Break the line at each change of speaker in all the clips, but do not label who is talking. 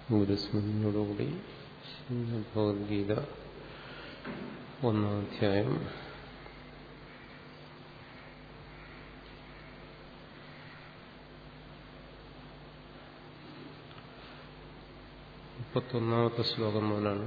ഗുരുസ്മൃതിയോടുകൂടി ഭഗവത്ഗീത ഒന്നാം അധ്യായം മുപ്പത്തൊന്നാമത്തെ ശ്ലോകം മുതലാണ്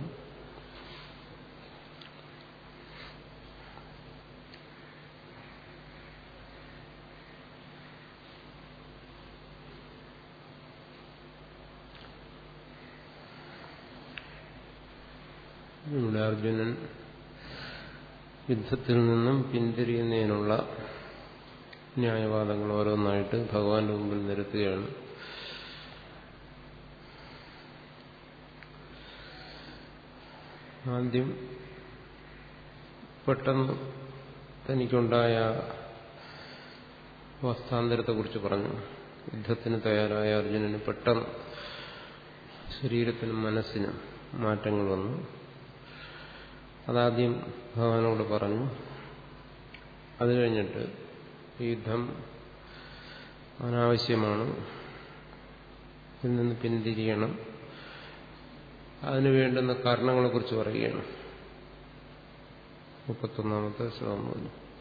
ഇവിടെ അർജുനൻ യുദ്ധത്തിൽ നിന്നും പിന്തിരിയുന്നതിനുള്ള ന്യായവാദങ്ങൾ ഓരോന്നായിട്ട് ഭഗവാന്റെ മുമ്പിൽ നിരത്തുകയാണ് ആദ്യം പെട്ടെന്ന് തനിക്കുണ്ടായ അവസ്ഥാന്തരത്തെക്കുറിച്ച് പറഞ്ഞു യുദ്ധത്തിന് തയ്യാറായ അർജുനന് പെട്ടെന്ന് ശരീരത്തിനും മനസ്സിനും മാറ്റങ്ങൾ വന്നു അതാദ്യം ഭഗവാനോട് പറഞ്ഞു അത് കഴിഞ്ഞിട്ട് യുദ്ധം അനാവശ്യമാണ് ഇതിൽ നിന്ന് പിന്തിരിയണം അതിനു വേണ്ടുന്ന കാരണങ്ങളെക്കുറിച്ച് പറയുകയാണ് മുപ്പത്തൊന്നാമത്തെ ശ്ലോകം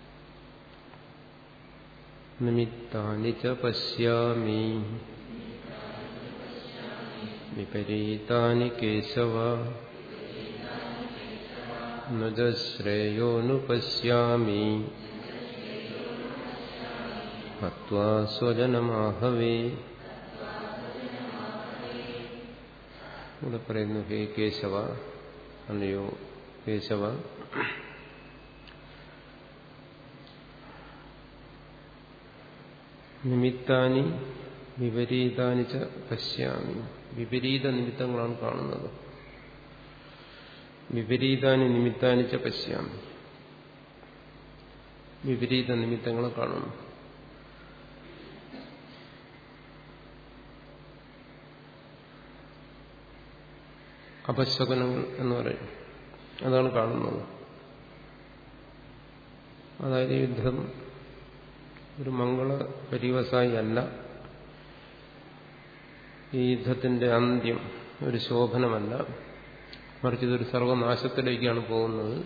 നിമിത്താനി ച പശ്യാമി വിപരീതാനി കേശവ നശ്രേയോനുപശ്യാമി ഹത്വാ സ്വജനമാഹവേ ഇവിടെ പറയുന്നു ഹേ കേശവ അല്ലയോ കേശവ നിമിത്താനി വിപരീതാനി ച പശ്യാമി വിപരീത നിമിത്തങ്ങളാണ് കാണുന്നത് വിപരീതാനി നിമിത്താനി ച പശ്യാമി വിപരീത നിമിത്തങ്ങൾ കാണുന്നു അപശകനങ്ങൾ എന്ന് പറയും അതാണ് കാണുന്നത് അതായത് യുദ്ധം ഒരു മംഗള പരിവസായി അല്ല ഈ യുദ്ധത്തിന്റെ അന്ത്യം ഒരു ശോഭനമല്ല മറിച്ച് ഇതൊരു സർവനാശത്തിലേക്കാണ് പോകുന്നത്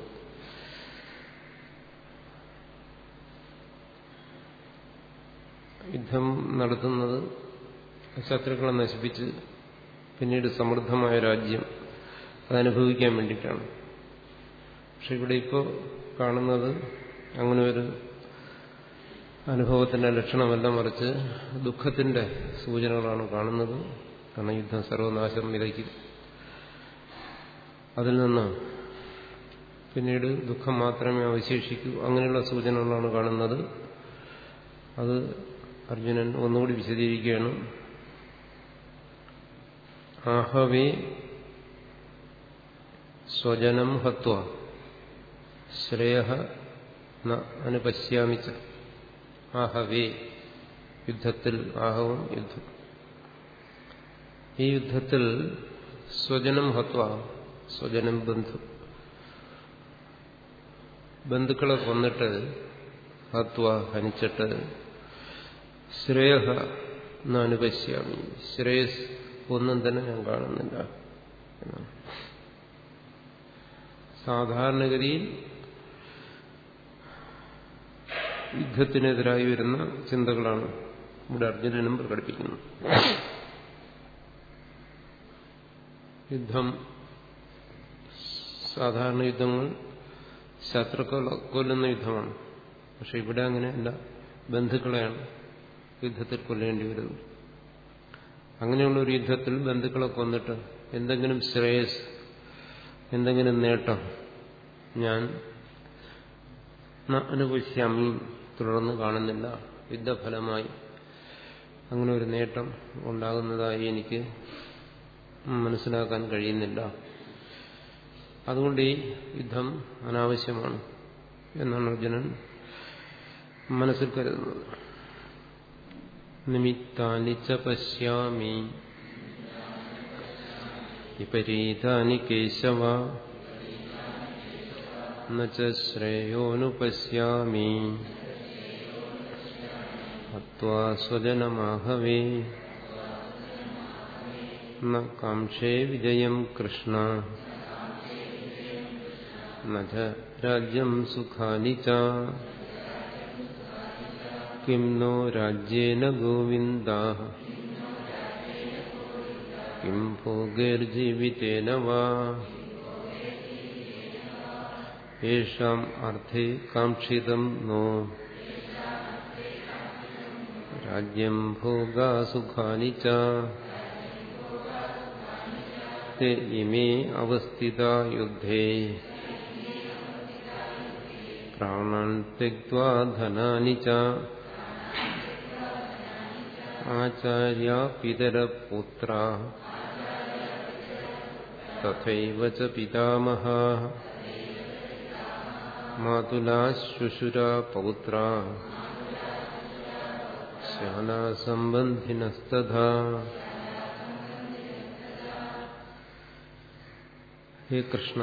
യുദ്ധം നടത്തുന്നത് ശത്രുക്കളെ നശിപ്പിച്ച് പിന്നീട് സമൃദ്ധമായ രാജ്യം അതനുഭവിക്കാൻ വേണ്ടിയിട്ടാണ് പക്ഷെ ഇവിടെ ഇപ്പോൾ കാണുന്നത് അങ്ങനെ ഒരു അനുഭവത്തിന്റെ ലക്ഷണമല്ല മറിച്ച് ദുഃഖത്തിന്റെ സൂചനകളാണ് കാണുന്നത് കാരണം യുദ്ധം സർവനാശം വിതയ്ക്കും അതിൽ നിന്ന് പിന്നീട് ദുഃഖം മാത്രമേ അവശേഷിക്കൂ അങ്ങനെയുള്ള സൂചനകളാണ് കാണുന്നത് അത് അർജുനൻ ഒന്നുകൂടി വിശദീകരിക്കുകയാണ് ആഹവേ സ്വജനം ഹത്വ ശ്രേയ അനുപശ്യാമിച്ച ആഹവേ യുദ്ധത്തിൽ ആഹവും യുദ്ധം ഈ യുദ്ധത്തിൽ സ്വജനം ഹത്വ സ്വജനം ബന്ധു ബന്ധുക്കളെ കൊന്നിട്ട് ഹത്വ ഹനിച്ചിട്ട് ശ്രേയ അനുപശ്യാമി ശ്രേയസ് ഒന്നും തന്നെ ഞാൻ കാണുന്നില്ല എന്നാണ് സാധാരണഗതിയിൽ യുദ്ധത്തിനെതിരായി വരുന്ന ചിന്തകളാണ് ഇവിടെ അർജുനനും പ്രകടിപ്പിക്കുന്നത് യുദ്ധം സാധാരണ യുദ്ധങ്ങൾ ശത്രുക്കളെ കൊല്ലുന്ന യുദ്ധമാണ് പക്ഷെ ഇവിടെ അങ്ങനെയല്ല ബന്ധുക്കളെയാണ് യുദ്ധത്തിൽ കൊല്ലേണ്ടി വരുന്നത് അങ്ങനെയുള്ള ഒരു യുദ്ധത്തിൽ ബന്ധുക്കളെ കൊന്നിട്ട് എന്തെങ്കിലും ശ്രേയസ് എന്തെങ്കിലും നേട്ടം ഞാൻ അനുഭവിച്ചാമി തുടർന്ന് കാണുന്നില്ല യുദ്ധഫലമായി അങ്ങനെ ഒരു നേട്ടം ഉണ്ടാകുന്നതായി എനിക്ക് മനസ്സിലാക്കാൻ കഴിയുന്നില്ല അതുകൊണ്ട് ഈ യുദ്ധം അനാവശ്യമാണ് എന്നാണ് അർജുനൻ മനസ്സിൽ കരുതുന്നത് നിമിത്താനി ച പശ്യാമി വിപരീതാനി കേശവ ശ്രേയോനുപശ്യാമി ഹത്വാ സ്വജനമാഹവേ ന കാംക്ഷേ വിജയം കൃഷ്ണ നച രാജ്യം സുഖാനി ച കിം നോ രാജ്യേന ഗോവിന്ദ കിം ഭോഗൈർജീവിതേന വാ യേഷാം അർത്ഥേ കാക്ഷിതം നോ രാജ്യം ഭോഗാസുഖാനി ച ते इमे अवस्थिता युद्धे प्राणान् त्यक्त्वा धनानि च आचार्या पितरपुत्रा तथैव च पितामहा मातुला श्वशुरा पौत्रा श्यानासम्बन्धिनस्तथा ഹേ കൃഷ്ണ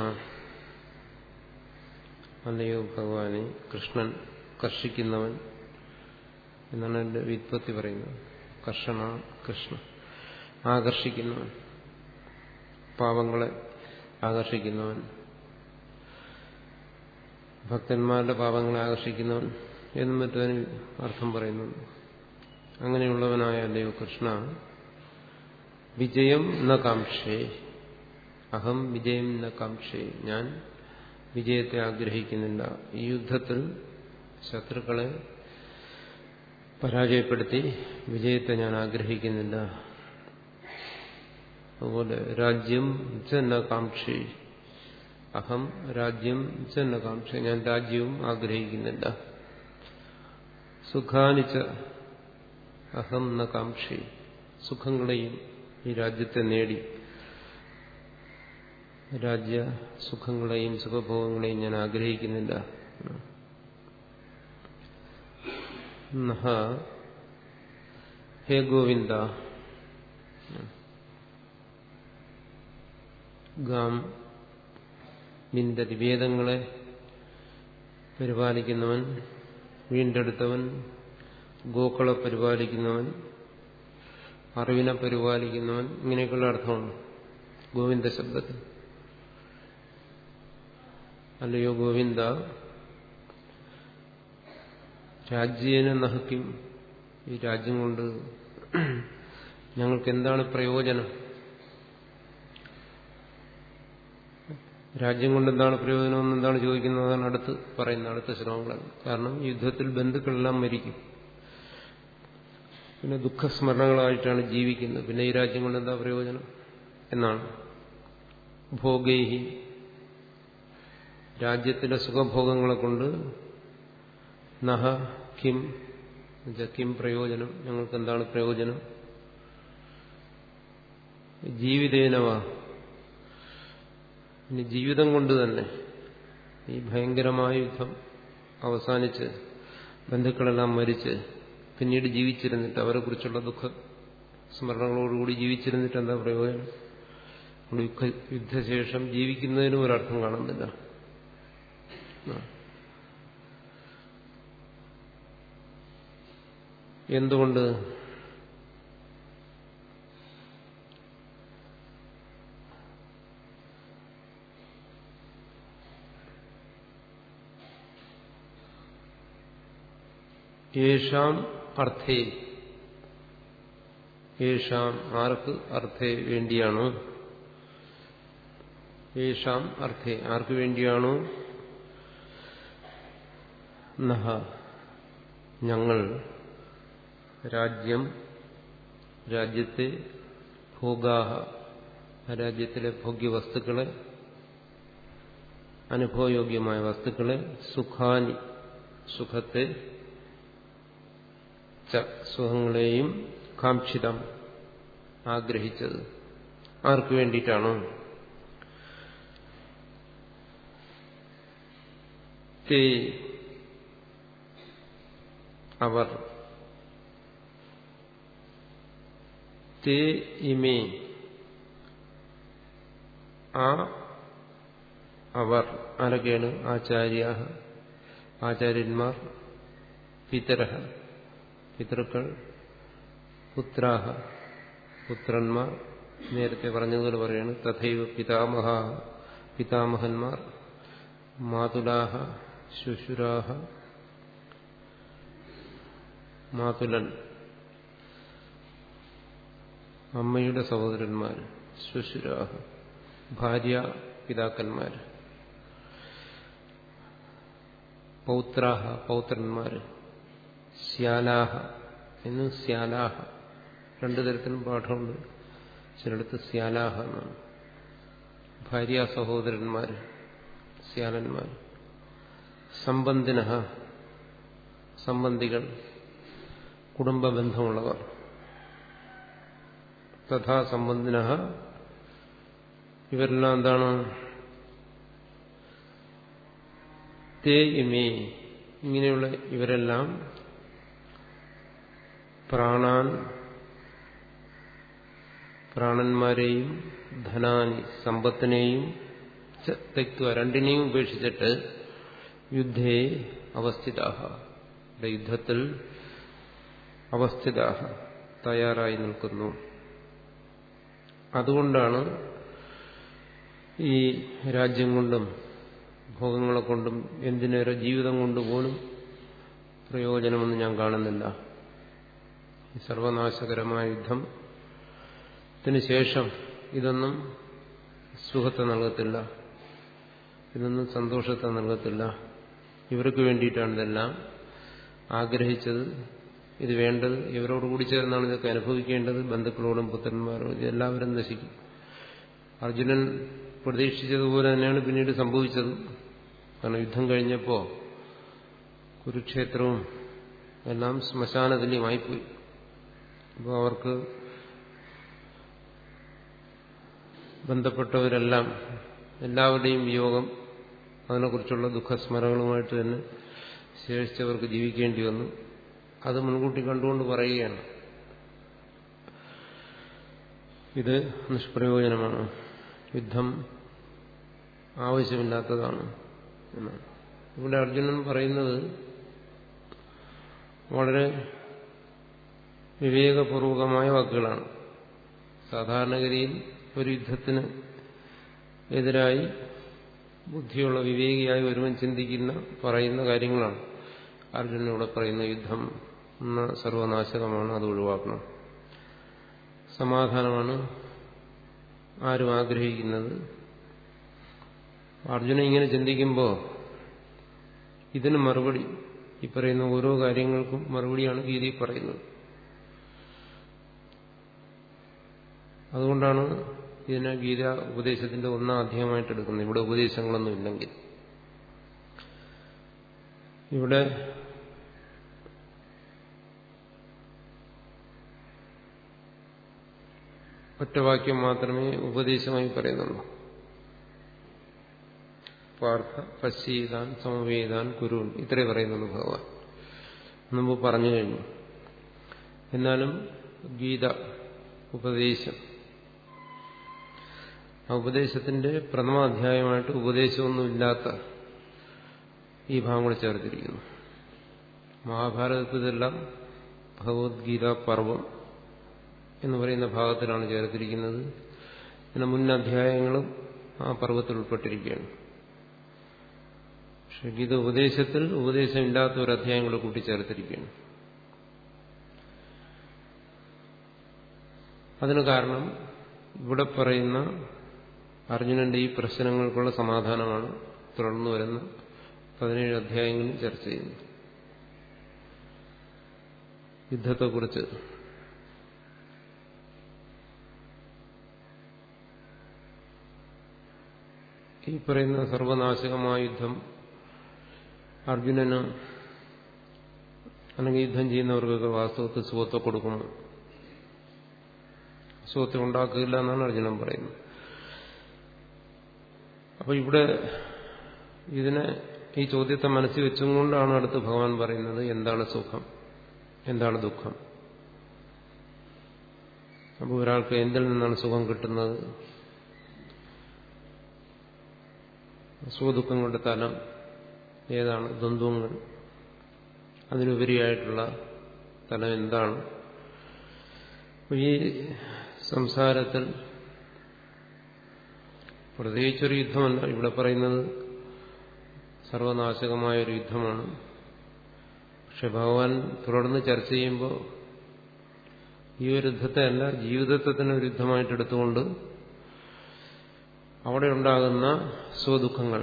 അല്ലയോ ഭഗവാനെ കൃഷ്ണൻ കർഷിക്കുന്നവൻ എന്നാണ് എന്റെ വ്യുത്പത്തി പറയുന്നത് കർഷണ കൃഷ്ണ ആകർഷിക്കുന്നവൻ പാവങ്ങളെ ആകർഷിക്കുന്നവൻ ഭക്തന്മാരുടെ പാവങ്ങളെ ആകർഷിക്കുന്നവൻ എന്നും മറ്റൊരു അർത്ഥം പറയുന്നുണ്ട് അങ്ങനെയുള്ളവനായ അല്ലയോ കൃഷ്ണ വിജയം ന കാംക്ഷേ അഹം വിജയം ന കാംക്ഷേ ഞാൻ വിജയത്തെ ആഗ്രഹിക്കുന്നില്ല ഈ യുദ്ധത്തിൽ ശത്രുക്കളെ പരാജയപ്പെടുത്തി വിജയത്തെ ഞാൻ ആഗ്രഹിക്കുന്നില്ല അതുപോലെ രാജ്യം ച ന കാംക്ഷി അഹം രാജ്യം ച ന കാംക്ഷി ഞാൻ രാജ്യവും ആഗ്രഹിക്കുന്നില്ല സുഖാനിച്ച അഹം ന കാംക്ഷി സുഖങ്ങളെയും ഈ രാജ്യത്തെ നേടി രാജ്യ സുഖങ്ങളെയും സുഖഭോഗങ്ങളെയും ഞാൻ ആഗ്രഹിക്കുന്നില്ല നഹ ഹേ ഗോവിന്ദ ഗാം നിന്റെ വേദങ്ങളെ പരിപാലിക്കുന്നവൻ വീണ്ടെടുത്തവൻ ഗോക്കളെ പരിപാലിക്കുന്നവൻ അറിവിനെ പരിപാലിക്കുന്നവൻ ഇങ്ങനെയൊക്കെയുള്ള അർത്ഥമുണ്ട് ഗോവിന്ദ ശബ്ദത്തിൽ അല്ലയോ ഗോവിന്ദ രാജ്യേന നഹക്കും ഈ രാജ്യം കൊണ്ട് ഞങ്ങൾക്ക് എന്താണ് പ്രയോജനം രാജ്യം കൊണ്ട് എന്താണ് പ്രയോജനം എന്ന് എന്താണ് ചോദിക്കുന്നതാണ് അടുത്ത് പറയുന്ന അടുത്ത ശ്രമങ്ങളാണ് കാരണം യുദ്ധത്തിൽ ബന്ധുക്കളെല്ലാം മരിക്കും പിന്നെ ദുഃഖസ്മരണകളായിട്ടാണ് ജീവിക്കുന്നത് പിന്നെ ഈ രാജ്യം കൊണ്ട് എന്താ പ്രയോജനം എന്നാണ് ഭോഗേഹി രാജ്യത്തിലെ സുഖഭോഗങ്ങളെ കൊണ്ട് നഹ കിം കിം പ്രയോജനം ഞങ്ങൾക്ക് എന്താണ് പ്രയോജനം ജീവിതേനവ ഇനി ജീവിതം കൊണ്ട് തന്നെ ഈ ഭയങ്കരമായ യുദ്ധം അവസാനിച്ച് ബന്ധുക്കളെല്ലാം മരിച്ച് പിന്നീട് ജീവിച്ചിരുന്നിട്ട് അവരെക്കുറിച്ചുള്ള ദുഃഖ സ്മരണകളോടുകൂടി ജീവിച്ചിരുന്നിട്ട് എന്താ പ്രയോജനം യുദ്ധശേഷം ജീവിക്കുന്നതിനും ഒരർത്ഥം കാണുന്നില്ല എന്തുകൊണ്ട് യേഷാം അർത്ഥേ യേഷാം ആർക്ക് അർത്ഥേ വേണ്ടിയാണോ യേഷാം അർത്ഥേ ആർക്ക് വേണ്ടിയാണോ നഹ ഞങ്ങൾ രാജ്യം രാജ്യത്തെ ഭോഗാഹ രാജ്യത്തിലെ ഭോഗ്യവസ്തുക്കളെ അനുഭവയോഗ്യമായ വസ്തുക്കളെ സുഖാനി സുഖത്തെ സുഖങ്ങളെയും കാക്ഷിതം ആഗ്രഹിച്ചത് ആർക്കു വേണ്ടിയിട്ടാണോ തേ അവർ തേ ഇമേ ആ അവർ ആരൊക്കെയാണ് ആചാര്യ ആചാര്യന്മാർ പിതര പിതൃക്കൾ പുത്രാഹ പുത്രന്മാർ നേരത്തെ പറഞ്ഞതുപോലെ പറയാണ് തഥൈവ പിതാമഹ പിതാമഹന്മാർ മാതുലാഹ ശുശുരാഹ മാതുലൻ അമ്മയുടെ സഹോദരന്മാർ ശുശുരാഹ ഭാര്യ പിതാക്കന്മാർ പൗത്രാഹ പൗത്രന്മാർ ശ്യാലാഹ എന്ന് ശ്യാലാഹ രണ്ടു തരത്തിലും പാഠമുണ്ട് ചിലടത്ത് ശ്യാലാഹ എന്നാണ് ഭാര്യ സഹോദരന്മാർ ശ്യാലന്മാർ സംബന്ധിന സംബന്ധികൾ കുടുംബ ബന്ധമുള്ളവർ തഥാ സംബന്ധിന ഇവരെല്ലാം എന്താണ് തേ ഇമേ ഇങ്ങനെയുള്ള ഇവരെല്ലാം പ്രാണാൻ പ്രാണന്മാരെയും ധനാനി സമ്പത്തിനെയും തെക്വ രണ്ടിനെയും ഉപേക്ഷിച്ചിട്ട് യുദ്ധേ അവസ്ഥിതാഹ യുദ്ധത്തിൽ അവസ്ഥിതാഹ തയ്യാറായി നിൽക്കുന്നു അതുകൊണ്ടാണ് ഈ രാജ്യം കൊണ്ടും ഭോഗങ്ങളെ കൊണ്ടും എന്തിനേറെ ജീവിതം കൊണ്ടുപോലും പ്രയോജനമൊന്നും ഞാൻ കാണുന്നില്ല ഈ സർവനാശകരമായ യുദ്ധത്തിന് ശേഷം ഇതൊന്നും സുഖത്തെ നൽകത്തില്ല ഇതൊന്നും സന്തോഷത്തെ നൽകത്തില്ല ഇവർക്ക് വേണ്ടിയിട്ടാണ് ഇതെല്ലാം ആഗ്രഹിച്ചത് ഇത് വേണ്ടത് ഇവരോട് കൂടി ചേർന്നാണ് ഇതൊക്കെ അനുഭവിക്കേണ്ടത് ബന്ധുക്കളോടും പുത്രന്മാരോടും എല്ലാവരും നശിക്കും അർജുനൻ പ്രതീക്ഷിച്ചതുപോലെ തന്നെയാണ് പിന്നീട് സംഭവിച്ചത് കാരണം യുദ്ധം കഴിഞ്ഞപ്പോൾ കുരുക്ഷേത്രവും എല്ലാം ശ്മശാനതുല്യമായിപ്പോയി അപ്പോൾ അവർക്ക് ബന്ധപ്പെട്ടവരെല്ലാം എല്ലാവരുടെയും വിയോഗം അതിനെക്കുറിച്ചുള്ള ദുഃഖസ്മരണകളുമായിട്ട് തന്നെ ശേഷിച്ചവർക്ക് ജീവിക്കേണ്ടി വന്നു അത് മുൻകൂട്ടി കണ്ടുകൊണ്ട് പറയുകയാണ് ഇത് നിഷ്പ്രയോജനമാണ് യുദ്ധം ആവശ്യമില്ലാത്തതാണ് എന്നാണ് ഇവിടെ അർജുനൻ പറയുന്നത് വളരെ വിവേകപൂർവകമായ വാക്കുകളാണ് സാധാരണഗതിയിൽ ഒരു യുദ്ധത്തിന് എതിരായി ബുദ്ധിയുള്ള വിവേകിയായി ഒരുവൻ ചിന്തിക്കുന്ന പറയുന്ന കാര്യങ്ങളാണ് അർജുനൻ ഇവിടെ പറയുന്ന യുദ്ധം എന്ന സർവനാശകമാണ് അത് ഒഴിവാക്കണം സമാധാനമാണ് ആരും ആഗ്രഹിക്കുന്നത് അർജുന ഇങ്ങനെ ചിന്തിക്കുമ്പോൾ ഇതിന് മറുപടി ഈ പറയുന്ന ഓരോ കാര്യങ്ങൾക്കും മറുപടിയാണ് ഗീതയിൽ പറയുന്നത് അതുകൊണ്ടാണ് ഇതിനെ ഗീത ഉപദേശത്തിന്റെ ഒന്നാം അധ്യായമായിട്ട് എടുക്കുന്നത് ഇവിടെ ഉപദേശങ്ങളൊന്നും ഇല്ലെങ്കിൽ ഇവിടെ ഒറ്റവാക്യം മാത്രമേ ഉപദേശമായി പറയുന്നുള്ളൂ പാർത്ഥ പശ്ചീതാൻ സമവേദാൻ കുരുൻ ഇത്രേ പറയുന്നുള്ളൂ ഭഗവാൻ മുമ്പ് പറഞ്ഞു കഴിഞ്ഞു എന്നാലും ഗീത ഉപദേശം ആ ഉപദേശത്തിന്റെ പ്രഥമാധ്യായമായിട്ട് ഉപദേശമൊന്നുമില്ലാത്ത ഈ ഭാഗം കൂടെ ചേർത്തിരിക്കുന്നു മഹാഭാരതത്തിലെല്ലാം ഭഗവത്ഗീത പർവം എന്ന് പറയുന്ന ഭാഗത്തിലാണ് ചേർത്തിരിക്കുന്നത് പിന്നെ മുൻ അധ്യായങ്ങളും ആ പർവ്വത്തിൽ ഉൾപ്പെട്ടിരിക്കുകയാണ് പക്ഷെ ഗീത ഉപദേശത്തിൽ ഉപദേശമില്ലാത്ത ഒരു അധ്യായം കൂടെ കൂട്ടിച്ചേർത്തിരിക്കുകയാണ് അതിന് കാരണം ഇവിടെ പറയുന്ന അർജുനന്റെ ഈ പ്രശ്നങ്ങൾക്കുള്ള സമാധാനമാണ് തുടർന്നു വരുന്ന പതിനേഴ് അധ്യായങ്ങളിൽ ചർച്ച ചെയ്യുന്നത് യുദ്ധത്തെക്കുറിച്ച് ഈ പറയുന്ന സർവനാശകമായ യുദ്ധം അർജുനന് അല്ലെങ്കിൽ യുദ്ധം ചെയ്യുന്നവർക്കൊക്കെ വാസ്തവത്തിൽ സുഖത്തെ കൊടുക്കുന്നു സുഖത്തെ ഉണ്ടാക്കില്ല എന്നാണ് അർജുനൻ പറയുന്നത് അപ്പൊ ഇവിടെ ഇതിനെ ഈ ചോദ്യത്തെ മനസ്സിൽ വെച്ചുകൊണ്ടാണ് അടുത്ത് ഭഗവാൻ പറയുന്നത് എന്താണ് സുഖം എന്താണ് ദുഃഖം അപ്പോൾ ഒരാൾക്ക് എന്തിൽ നിന്നാണ് സുഖം കിട്ടുന്നത് സുഖദുഃഖങ്ങളുടെ തലം ഏതാണ് ദ്വന്ദ്വങ്ങൾ അതിനുപരിയായിട്ടുള്ള തലം എന്താണ് ഈ സംസാരത്തിൽ പ്രത്യേകിച്ചൊരു യുദ്ധമല്ല ഇവിടെ പറയുന്നത് സർവനാശകമായൊരു യുദ്ധമാണ് പക്ഷെ ഭഗവാൻ തുടർന്ന് ചർച്ച ചെയ്യുമ്പോൾ ഈ ഒരു യുദ്ധത്തെ അല്ല ജീവിതത്തെ തന്നെ ഒരു യുദ്ധമായിട്ട് എടുത്തുകൊണ്ട് അവിടെ ഉണ്ടാകുന്ന സ്വദുഃഖങ്ങൾ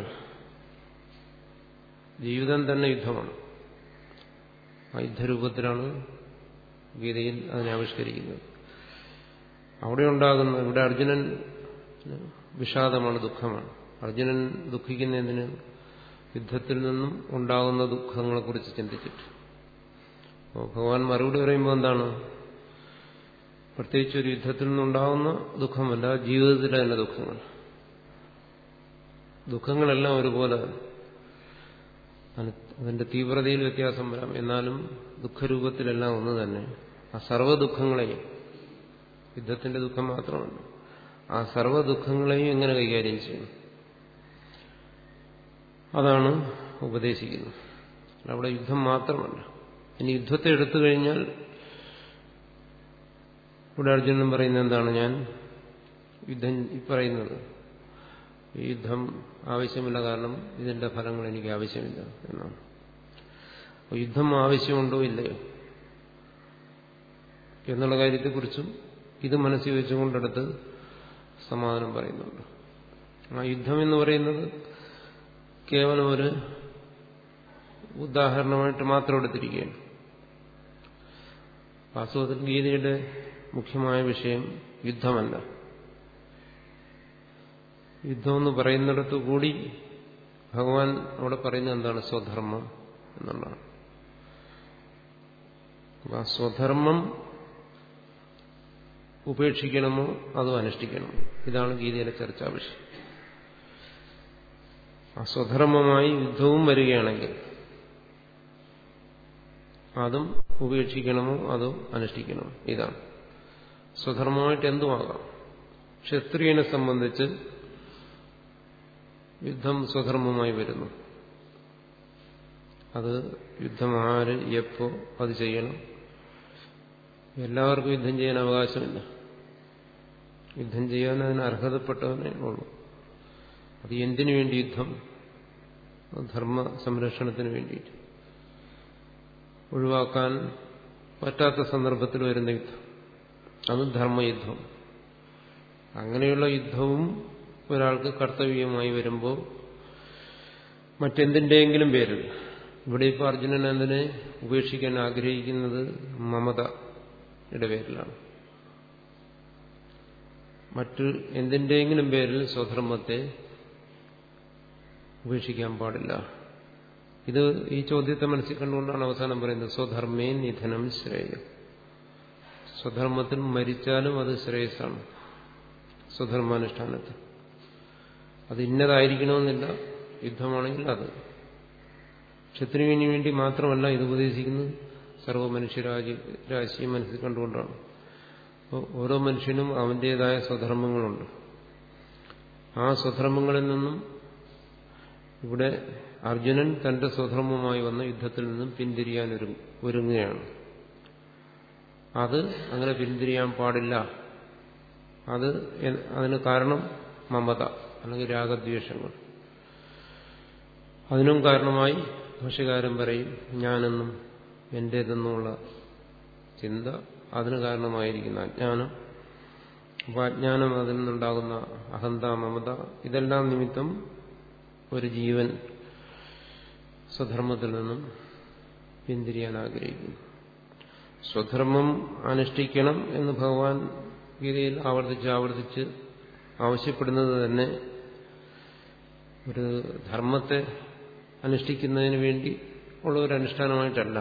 ജീവിതം തന്നെ യുദ്ധമാണ് ആ യുദ്ധരൂപത്തിലാണ് ഗീതയിൽ അതിനെ ആവിഷ്കരിക്കുന്നത് അവിടെ ഉണ്ടാകുന്ന ഇവിടെ അർജുനൻ വിഷാദമാണ് ദുഃഖമാണ് അർജുനൻ ദുഃഖിക്കുന്നതിന് യുദ്ധത്തിൽ നിന്നും ഉണ്ടാകുന്ന ദുഃഖങ്ങളെക്കുറിച്ച് ചിന്തിച്ചിട്ട് അപ്പോൾ ഭഗവാൻ മറുപടി പറയുമ്പോൾ എന്താണ് പ്രത്യേകിച്ച് ഒരു യുദ്ധത്തിൽ നിന്നുണ്ടാകുന്ന ദുഃഖമല്ല ജീവിതത്തിലെ തന്നെ ദുഃഖങ്ങൾ ദുഃഖങ്ങളെല്ലാം ഒരുപോലെ അതിന്റെ തീവ്രതയിൽ വ്യത്യാസം വരാം എന്നാലും ദുഃഖരൂപത്തിലെല്ലാം ഒന്ന് തന്നെ ആ സർവ്വ ദുഃഖങ്ങളെയും യുദ്ധത്തിന്റെ ദുഃഖം മാത്രമല്ല ആ സർവ്വ ദുഃഖങ്ങളെയും എങ്ങനെ കൈകാര്യം ചെയ്യും അതാണ് ഉപദേശിക്കുന്നത് അവിടെ യുദ്ധം മാത്രമല്ല ഇനി യുദ്ധത്തെ എടുത്തു കഴിഞ്ഞാൽ ഇവിടെ അർജുനൻ പറയുന്നത് എന്താണ് ഞാൻ യുദ്ധം ഈ പറയുന്നത് ഈ യുദ്ധം ആവശ്യമില്ല കാരണം ഇതിന്റെ ഫലങ്ങൾ എനിക്ക് ആവശ്യമില്ല എന്നാണ് അപ്പോൾ യുദ്ധം ആവശ്യമുണ്ടോ ഇല്ലയോ എന്നുള്ള കാര്യത്തെക്കുറിച്ചും ഇത് മനസ്സിൽ വെച്ചുകൊണ്ടെടുത്ത് സമാധാനം പറയുന്നുണ്ട് ആ യുദ്ധം എന്ന് പറയുന്നത് കേവലം ഒരു ഉദാഹരണമായിട്ട് മാത്രം എടുത്തിരിക്കുകയാണ് വാസ്തവത്തിൽ ഗീതയുടെ മുഖ്യമായ വിഷയം യുദ്ധമല്ല യുദ്ധമെന്ന് പറയുന്നിടത്തു കൂടി ഭഗവാൻ അവിടെ പറയുന്നത് എന്താണ് സ്വധർമ്മം എന്നുള്ളതാണ് ആ സ്വധർമ്മം ഉപേക്ഷിക്കണമോ അതോ അനുഷ്ഠിക്കണമോ ഇതാണ് ഗീതയിലെ ചർച്ചാ വിഷയം ആ സ്വധർമ്മമായി യുദ്ധവും വരികയാണെങ്കിൽ അതും ഉപേക്ഷിക്കണമോ അതോ അനുഷ്ഠിക്കണമോ ഇതാണ് സ്വധർമ്മമായിട്ട് എന്തുമാകാം ക്ഷത്രിയനെ സംബന്ധിച്ച് യുദ്ധം സ്വധർമ്മമായി വരുന്നു അത് യുദ്ധം ആര് എപ്പോ അത് ചെയ്യണം എല്ലാവർക്കും യുദ്ധം ചെയ്യാൻ അവകാശമില്ല യുദ്ധം ചെയ്യാൻ അതിന് അർഹതപ്പെട്ടവനേ ഉള്ളൂ അത് എന്തിനു വേണ്ടി യുദ്ധം ധർമ്മ സംരക്ഷണത്തിന് വേണ്ടിയിട്ട് ഒഴിവാക്കാൻ പറ്റാത്ത സന്ദർഭത്തിൽ വരുന്ന യുദ്ധം അതും ധർമ്മയുദ്ധം അങ്ങനെയുള്ള യുദ്ധവും ഒരാൾക്ക് കർത്തവ്യമായി വരുമ്പോൾ മറ്റെന്തിൻ്റെയെങ്കിലും പേരിൽ ഇവിടെ ഇപ്പോൾ അർജുനൻ അതിനെ ഉപേക്ഷിക്കാൻ ആഗ്രഹിക്കുന്നത് മമതയുടെ പേരിലാണ് മറ്റ് എന്തിൻ്റെയെങ്കിലും പേരിൽ സ്വധർമ്മത്തെ ഉപേക്ഷിക്കാൻ പാടില്ല ഇത് ഈ ചോദ്യത്തെ മനസ്സിൽ കണ്ടുകൊണ്ടാണ് അവസാനം പറയുന്നത് സ്വധർമ്മേ നിധനം ശ്രേയം സ്വധർമ്മത്തിൽ മരിച്ചാലും അത് ശ്രേയസ്സാണ് സ്വധർമാനുഷ്ഠാനത്തിൽ അത് ഇന്നതായിരിക്കണമെന്നില്ല യുദ്ധമാണെങ്കിൽ അത് ക്ഷത്രിവിന് വേണ്ടി മാത്രമല്ല ഇത് ഉപദേശിക്കുന്നത് സർവ്വ മനുഷ്യരാജി രാശിയെ മനസ്സിൽ കണ്ടുകൊണ്ടാണ് അപ്പോൾ ഓരോ മനുഷ്യനും അവൻ്റെതായ സ്വധർമ്മങ്ങളുണ്ട് ആ സ്വധർമ്മങ്ങളിൽ നിന്നും ഇവിടെ അർജുനൻ തന്റെ സ്വധർമ്മമായി വന്ന യുദ്ധത്തിൽ നിന്നും പിന്തിരിയാൻ ഒരുങ്ങുകയാണ് അത് അങ്ങനെ പിന്തിരിയാൻ പാടില്ല അത് അതിന് കാരണം മമത അല്ലെങ്കിൽ രാഗദ്വേഷങ്ങൾ അതിനും കാരണമായി ഭാഷകാരൻ പറയും ഞാനെന്നും എന്റേതെന്നുമുള്ള ചിന്ത അതിന് കാരണമായിരിക്കുന്ന അജ്ഞാനം അപ്പോൾ അജ്ഞാനം അതിൽ നിന്നുണ്ടാകുന്ന അഹന്ത മമത ഇതെല്ലാം നിമിത്തം ഒരു ജീവൻ സ്വധർമ്മത്തിൽ നിന്നും പിന്തിരിയാൻ ആഗ്രഹിക്കുന്നു സ്വധർമ്മം അനുഷ്ഠിക്കണം എന്ന് ഭഗവാൻ ഗീതയിൽ ആവർത്തിച്ച് ആവർത്തിച്ച് ആവശ്യപ്പെടുന്നത് തന്നെ ഒരു ധർമ്മത്തെ അനുഷ്ഠിക്കുന്നതിന് വേണ്ടി ഉള്ള ഒരു അനുഷ്ഠാനമായിട്ടല്ല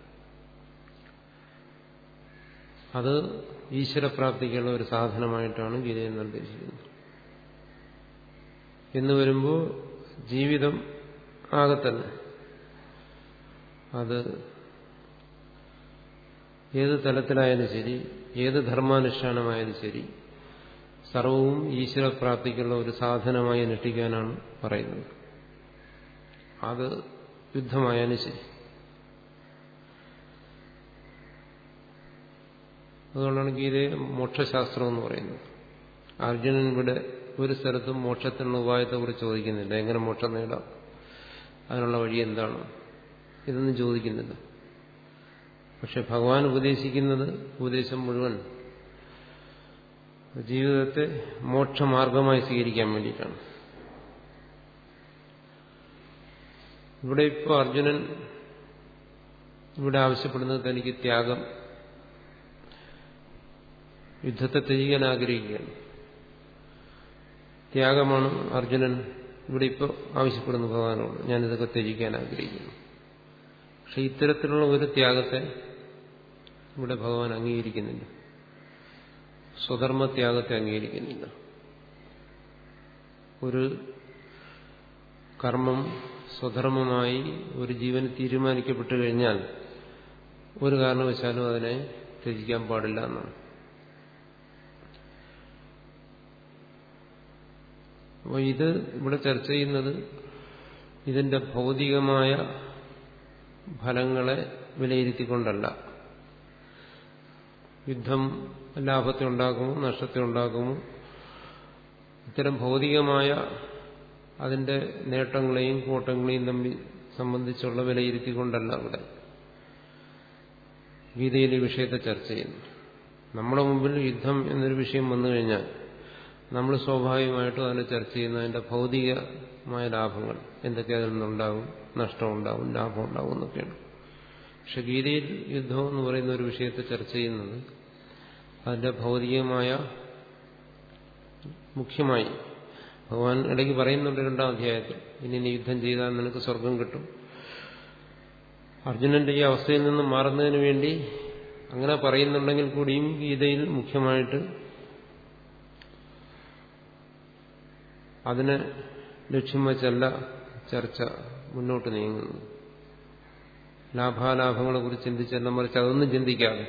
അത് ഈശ്വരപ്രാപ്തിക്കുള്ള ഒരു സാധനമായിട്ടാണ് ഗീതയിൽ നിർദ്ദേശിക്കുന്നത് എന്ന് വരുമ്പോൾ ജീവിതം ആകെ തന്നെ അത് ഏത് തലത്തിലായാലും ശരി ഏത് ധർമാനുഷ്ഠാനമായാലും ശരി സർവവും ഈശ്വരപ്രാപ്തിക്കുള്ള ഒരു സാധനമായി അനുഷ്ഠിക്കാനാണ് പറയുന്നത് അത് യുദ്ധമായാലും ശരി അതുകൊണ്ടാണ് ഗീതയെ മോക്ഷശാസ്ത്രം എന്ന് പറയുന്നത് അർജുനൻ ഇവിടെ ഒരു സ്ഥലത്തും മോക്ഷത്തിനുള്ള ഉപായത്തെക്കുറിച്ച് ചോദിക്കുന്നില്ല എങ്ങനെ മോക്ഷം നേടാം അതിനുള്ള വഴി എന്താണ് ഇതൊന്നും ചോദിക്കുന്നില്ല പക്ഷെ ഭഗവാൻ ഉപദേശിക്കുന്നത് ഉപദേശം മുഴുവൻ ജീവിതത്തെ മോക്ഷമാർഗമായി സ്വീകരിക്കാൻ വേണ്ടിയിട്ടാണ് ഇവിടെ ഇപ്പോൾ അർജുനൻ ഇവിടെ ആവശ്യപ്പെടുന്നത് തനിക്ക് ത്യാഗം യുദ്ധത്തെ ത്യജിക്കാൻ ആഗ്രഹിക്കുകയാണ് ത്യാഗമാണ് അർജുനൻ ഇവിടെ ഇപ്പോൾ ആവശ്യപ്പെടുന്ന ഭഗവാനോട് ഞാനിതൊക്കെ ത്യജിക്കാൻ ആഗ്രഹിക്കുന്നു പക്ഷെ ഇത്തരത്തിലുള്ള ഒരു ത്യാഗത്തെ ഇവിടെ ഭഗവാൻ അംഗീകരിക്കുന്നില്ല സ്വധർമ്മത്യാഗത്തെ അംഗീകരിക്കുന്നില്ല ഒരു കർമ്മം സ്വധർമ്മമായി ഒരു ജീവന് തീരുമാനിക്കപ്പെട്ടു കഴിഞ്ഞാൽ ഒരു കാരണവശാലും അതിനെ ത്യജിക്കാൻ പാടില്ല എന്നാണ് അപ്പോൾ ഇത് ഇവിടെ ചർച്ച ചെയ്യുന്നത് ഇതിന്റെ ഭൗതികമായ ഫലങ്ങളെ വിലയിരുത്തിക്കൊണ്ടല്ല യുദ്ധം ലാഭത്തെ ഉണ്ടാക്കുമോ നഷ്ടത്തെ ഉണ്ടാക്കുമോ ഇത്തരം ഭൗതികമായ അതിന്റെ നേട്ടങ്ങളെയും കോട്ടങ്ങളെയും തമ്മിൽ സംബന്ധിച്ചുള്ള വിലയിരുത്തിക്കൊണ്ടല്ല ഇവിടെ ഗീതയിൽ ഈ വിഷയത്തെ ചർച്ച ചെയ്യുന്നു നമ്മുടെ മുമ്പിൽ യുദ്ധം എന്നൊരു വിഷയം വന്നു കഴിഞ്ഞാൽ നമ്മൾ സ്വാഭാവികമായിട്ടും അതിനെ ചർച്ച ചെയ്യുന്ന അതിന്റെ ഭൗതികമായ ലാഭങ്ങൾ എന്തൊക്കെ അതിൽ നിന്നുണ്ടാകും നഷ്ടമുണ്ടാകും ലാഭം ഉണ്ടാകും എന്നൊക്കെയാണ് പക്ഷെ ഗീതയിൽ യുദ്ധം എന്ന് പറയുന്ന ഒരു വിഷയത്തെ ചർച്ച ചെയ്യുന്നത് അതിന്റെ ഭൗതികമായ മുഖ്യമായി ഭഗവാൻ ഇടയ്ക്ക് പറയുന്നുണ്ട് രണ്ടാം അധ്യായത്തിൽ ഇനി നീ യുദ്ധം ചെയ്താൽ നിനക്ക് സ്വർഗം കിട്ടും അർജുനന്റെ ഈ അവസ്ഥയിൽ നിന്ന് മാറുന്നതിന് വേണ്ടി അങ്ങനെ പറയുന്നുണ്ടെങ്കിൽ കൂടിയും ഗീതയിൽ മുഖ്യമായിട്ട് അതിനെ ലക്ഷ്യം വെച്ചല്ല ചർച്ച മുന്നോട്ട് നീങ്ങുന്നു ലാഭാലാഭങ്ങളെ കുറിച്ച് ചിന്തിച്ചല്ല മറിച്ച് അതൊന്നും ചിന്തിക്കാതെ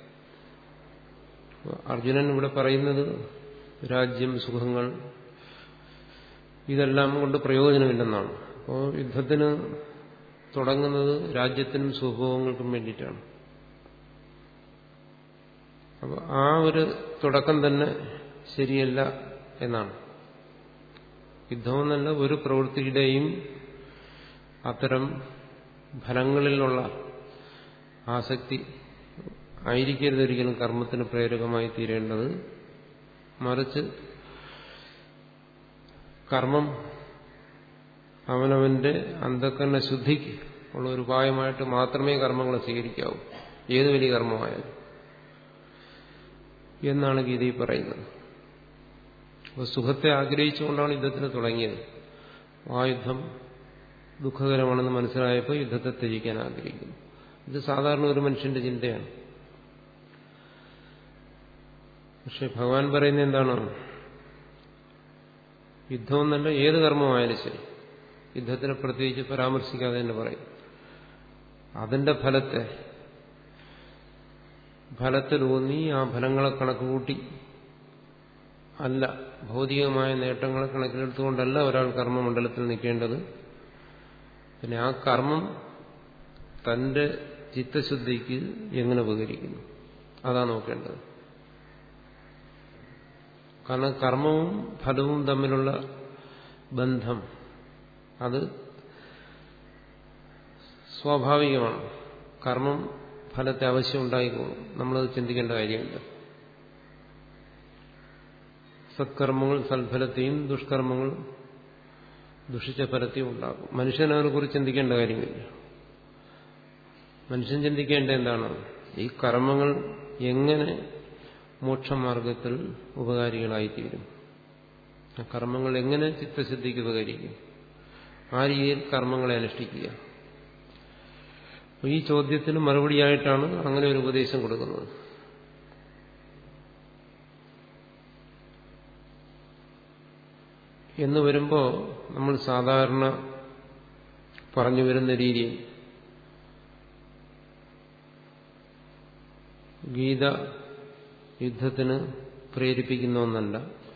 അർജുനൻ ഇവിടെ പറയുന്നത് രാജ്യം സുഖങ്ങൾ ഇതെല്ലാം കൊണ്ട് പ്രയോജനമില്ലെന്നാണ് അപ്പോൾ യുദ്ധത്തിന് തുടങ്ങുന്നത് രാജ്യത്തിനും സുഭോഗങ്ങൾക്കും വേണ്ടിയിട്ടാണ് അപ്പോൾ ആ ഒരു തുടക്കം തന്നെ ശരിയല്ല എന്നാണ് യുദ്ധമെന്നല്ല ഒരു പ്രവൃത്തിയുടെയും അത്തരം ഫലങ്ങളിലുള്ള ആസക്തി ആയിരിക്കരുത് ഒരിക്കലും കർമ്മത്തിന് പ്രേരകമായി തീരേണ്ടത് മറിച്ച് കർമ്മം അവനവന്റെ അന്ധക്കരണ ശുദ്ധിക്ക് ഉള്ള ഒരു ഉപായമായിട്ട് മാത്രമേ കർമ്മങ്ങളെ സ്വീകരിക്കാവൂ ഏത് വലിയ കർമ്മമായാലും എന്നാണ് ഗീതയിൽ പറയുന്നത് അപ്പോൾ സുഖത്തെ ആഗ്രഹിച്ചുകൊണ്ടാണ് യുദ്ധത്തിന് തുടങ്ങിയത് ആ യുദ്ധം ദുഃഖകരമാണെന്ന് മനസ്സിലായപ്പോൾ യുദ്ധത്തെ ത്യജിക്കാൻ ആഗ്രഹിക്കുന്നു ഇത് സാധാരണ ഒരു മനുഷ്യന്റെ ചിന്തയാണ് പക്ഷെ ഭഗവാൻ പറയുന്നത് എന്താണ് യുദ്ധമെന്നല്ല ഏത് കർമ്മമായാലും ശരി യുദ്ധത്തിനെ പ്രത്യേകിച്ച് പരാമർശിക്കാതെ തന്നെ പറയും അതിന്റെ ഫലത്തെ ഫലത്തിലൂന്നി ആ ഫലങ്ങളെ കണക്കുകൂട്ടി അല്ല ഭൗതികമായ നേട്ടങ്ങളെ കണക്കിലെടുത്തുകൊണ്ടല്ല ഒരാൾ കർമ്മമണ്ഡലത്തിൽ നിൽക്കേണ്ടത് പിന്നെ ആ കർമ്മം തന്റെ ചിത്തശുദ്ധിക്ക് എങ്ങനെ ഉപകരിക്കുന്നു അതാ നോക്കേണ്ടത് കാരണം കർമ്മവും ഫലവും തമ്മിലുള്ള ബന്ധം അത് സ്വാഭാവികമാണ് കർമ്മം ഫലത്തെ അവശ്യം ഉണ്ടായിക്കോളും നമ്മളത് ചിന്തിക്കേണ്ട കാര്യമില്ല സത്കർമ്മങ്ങൾ സൽഫലത്തെയും ദുഷ്കർമ്മങ്ങൾ ദുഷിച്ച ഫലത്തെയും ഉണ്ടാക്കും മനുഷ്യനതിനെ കുറിച്ച് ചിന്തിക്കേണ്ട കാര്യമില്ല മനുഷ്യൻ ചിന്തിക്കേണ്ട എന്താണ് ഈ കർമ്മങ്ങൾ എങ്ങനെ മോക്ഷമാർഗത്തിൽ ഉപകാരികളായിത്തീരും ആ കർമ്മങ്ങൾ എങ്ങനെ ചിത്തശുദ്ധിക്ക് ഉപകരിക്കും ആ രീതിയിൽ കർമ്മങ്ങളെ അനുഷ്ഠിക്കുക ഈ ചോദ്യത്തിന് മറുപടിയായിട്ടാണ് അങ്ങനെ ഒരു ഉപദേശം കൊടുക്കുന്നത് എന്ന് വരുമ്പോൾ നമ്മൾ സാധാരണ പറഞ്ഞു വരുന്ന രീതിയിൽ ഗീത യുദ്ധത്തിന് പ്രേരിപ്പിക്കുന്ന ഒന്നല്ല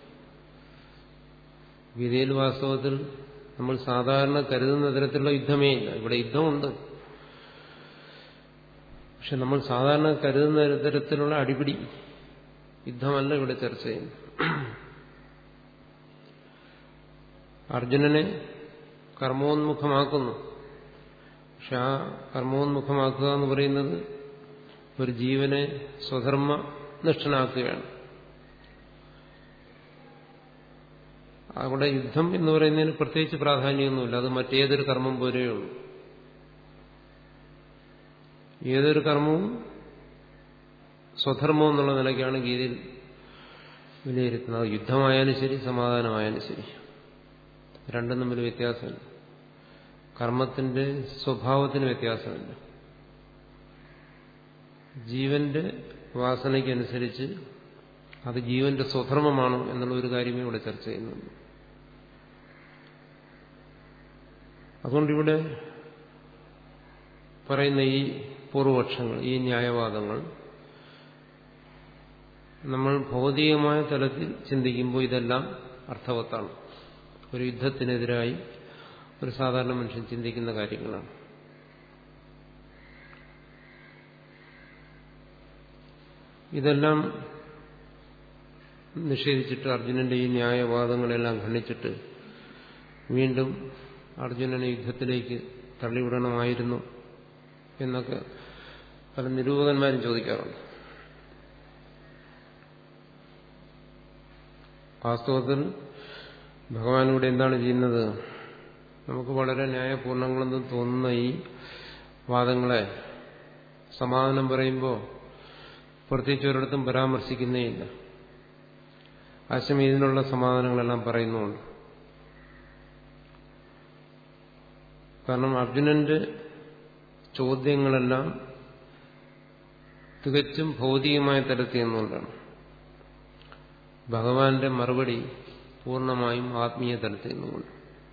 ഗീതയിൽ വാസ്തവത്തിൽ നമ്മൾ സാധാരണ കരുതുന്ന തരത്തിലുള്ള യുദ്ധമേ ഇല്ല ഇവിടെ യുദ്ധമുണ്ട് പക്ഷെ നമ്മൾ സാധാരണ കരുതുന്ന തരത്തിലുള്ള അടിപിടി യുദ്ധമല്ല ഇവിടെ ചർച്ച ചെയ്യുന്നത് അർജുനനെ കർമ്മോന്മുഖമാക്കുന്നു പക്ഷെ ആ കർമ്മോന്മുഖമാക്കുക എന്ന് പറയുന്നത് ഒരു ജീവനെ സ്വധർമ്മ നിഷ്ഠനാക്കുകയാണ് അവിടെ യുദ്ധം എന്ന് പറയുന്നതിന് പ്രത്യേകിച്ച് പ്രാധാന്യമൊന്നുമില്ല അത് മറ്റേതൊരു കർമ്മം പോലെയേ ഉള്ളൂ ഏതൊരു കർമ്മവും സ്വധർമ്മം എന്നുള്ള നിലയ്ക്കാണ് ഗീതയിൽ വിലയിരുത്തുന്നത് യുദ്ധമായാലും ശരി സമാധാനമായാലും ശരി രണ്ടും തമ്മിൽ വ്യത്യാസമില്ല കർമ്മത്തിന്റെ സ്വഭാവത്തിന് വ്യത്യാസമില്ല ജീവന്റെ വാസനയ്ക്കനുസരിച്ച് അത് ജീവന്റെ സ്വധർമ്മമാണ് എന്നുള്ള ഒരു കാര്യമേ ഇവിടെ ചർച്ച ചെയ്യുന്നുണ്ട് അതുകൊണ്ടിവിടെ പറയുന്ന ഈ പൂർവപക്ഷങ്ങൾ ഈ ന്യായവാദങ്ങൾ നമ്മൾ ഭൗതികമായ തലത്തിൽ ചിന്തിക്കുമ്പോൾ ഇതെല്ലാം അർത്ഥവത്താണ് ഒരു യുദ്ധത്തിനെതിരായി ഒരു സാധാരണ മനുഷ്യൻ ചിന്തിക്കുന്ന കാര്യങ്ങളാണ് ഇതെല്ലാം നിഷേധിച്ചിട്ട് അർജുനന്റെ ഈ ന്യായവാദങ്ങളെല്ലാം ഖണ്ഡിച്ചിട്ട് വീണ്ടും അർജുനനെ യുദ്ധത്തിലേക്ക് തള്ളിവിടണമായിരുന്നു എന്നൊക്കെ പല നിരൂപകന്മാരും ചോദിക്കാറുണ്ട് വാസ്തവത്തിൽ ഭഗവാൻ ഇവിടെ എന്താണ് ചെയ്യുന്നത് നമുക്ക് വളരെ ന്യായപൂർണ്ണങ്ങളെന്ന് തോന്നുന്ന ഈ വാദങ്ങളെ സമാധാനം പറയുമ്പോൾ പ്രത്യേകിച്ച് ഒരിടത്തും പരാമർശിക്കുന്നേയില്ല ആശം ഇതിനുള്ള സമാധാനങ്ങളെല്ലാം പറയുന്നുണ്ട് കാരണം അർജുനന്റെ ചോദ്യങ്ങളെല്ലാം തികച്ചും ഭൗതികമായ തലത്തിൽ നിന്നുകൊണ്ടാണ് ഭഗവാന്റെ മറുപടി പൂർണ്ണമായും ആത്മീയ തലത്തിൽ നിന്നുകൊണ്ട്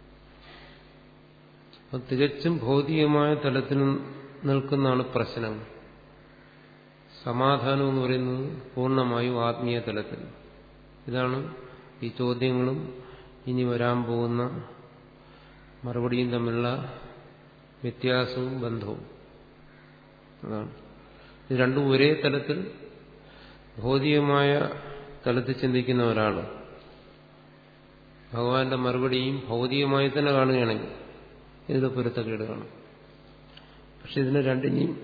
അത് തികച്ചും ഭൗതികമായ തലത്തിൽ നിൽക്കുന്നതാണ് പ്രശ്നം സമാധാനം എന്ന് പറയുന്നത് പൂർണ്ണമായും ആത്മീയ തലത്തിൽ ഇതാണ് ഈ ചോദ്യങ്ങളും ഇനി വരാൻ പോകുന്ന മറുപടിയും തമ്മിലുള്ള വ്യത്യാസവും ബന്ധവും അതാണ് ഇത് രണ്ടും ഒരേ തലത്തിൽ ഭൗതികമായ തലത്തിൽ ചിന്തിക്കുന്ന ഒരാൾ ഭഗവാന്റെ മറുപടിയും ഭൗതികമായി തന്നെ കാണുകയാണെങ്കിൽ ഇതിൽ പൊരുത്തക്കേട് കാണും പക്ഷെ ഇതിനെ രണ്ടിനെയും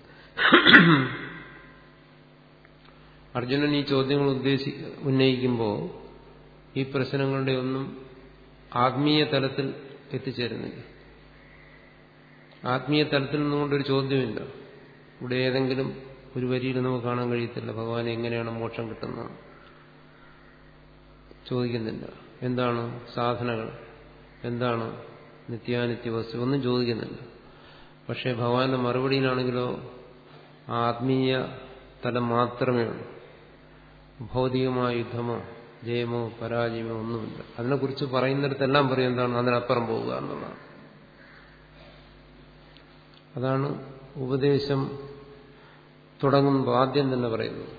അർജുനൻ ഈ ചോദ്യങ്ങൾ ഉദ്ദേശി ഉന്നയിക്കുമ്പോൾ ഈ പ്രശ്നങ്ങളുടെ ഒന്നും ആത്മീയ തലത്തിൽ എത്തിച്ചേരുന്നില്ല ആത്മീയ തലത്തിൽ നിന്നുകൊണ്ടൊരു ചോദ്യമില്ല ഇവിടെ ഏതെങ്കിലും ഒരു വരിയിൽ നമുക്ക് കാണാൻ കഴിയത്തില്ല ഭഗവാൻ എങ്ങനെയാണ് മോക്ഷം കിട്ടുന്നത് ചോദിക്കുന്നില്ല എന്താണ് സാധനകൾ എന്താണ് നിത്യാനിത്യ വസ്തു ഒന്നും ചോദിക്കുന്നില്ല പക്ഷേ ഭഗവാന്റെ മറുപടിയിലാണെങ്കിലോ ആത്മീയ തലം മാത്രമേ ഉള്ളൂ ഭൗതികമായ യുദ്ധമോ ജയമോ പരാജയമോ ഒന്നുമില്ല അതിനെക്കുറിച്ച് പറയുന്നിടത്തെല്ലാം പറയും എന്താണ് അതിനപ്പുറം പോവുക എന്നുള്ളതാണ് അതാണ് ഉപദേശം തുടങ്ങുമ്പോൾ ആദ്യം തന്നെ പറയുന്നത്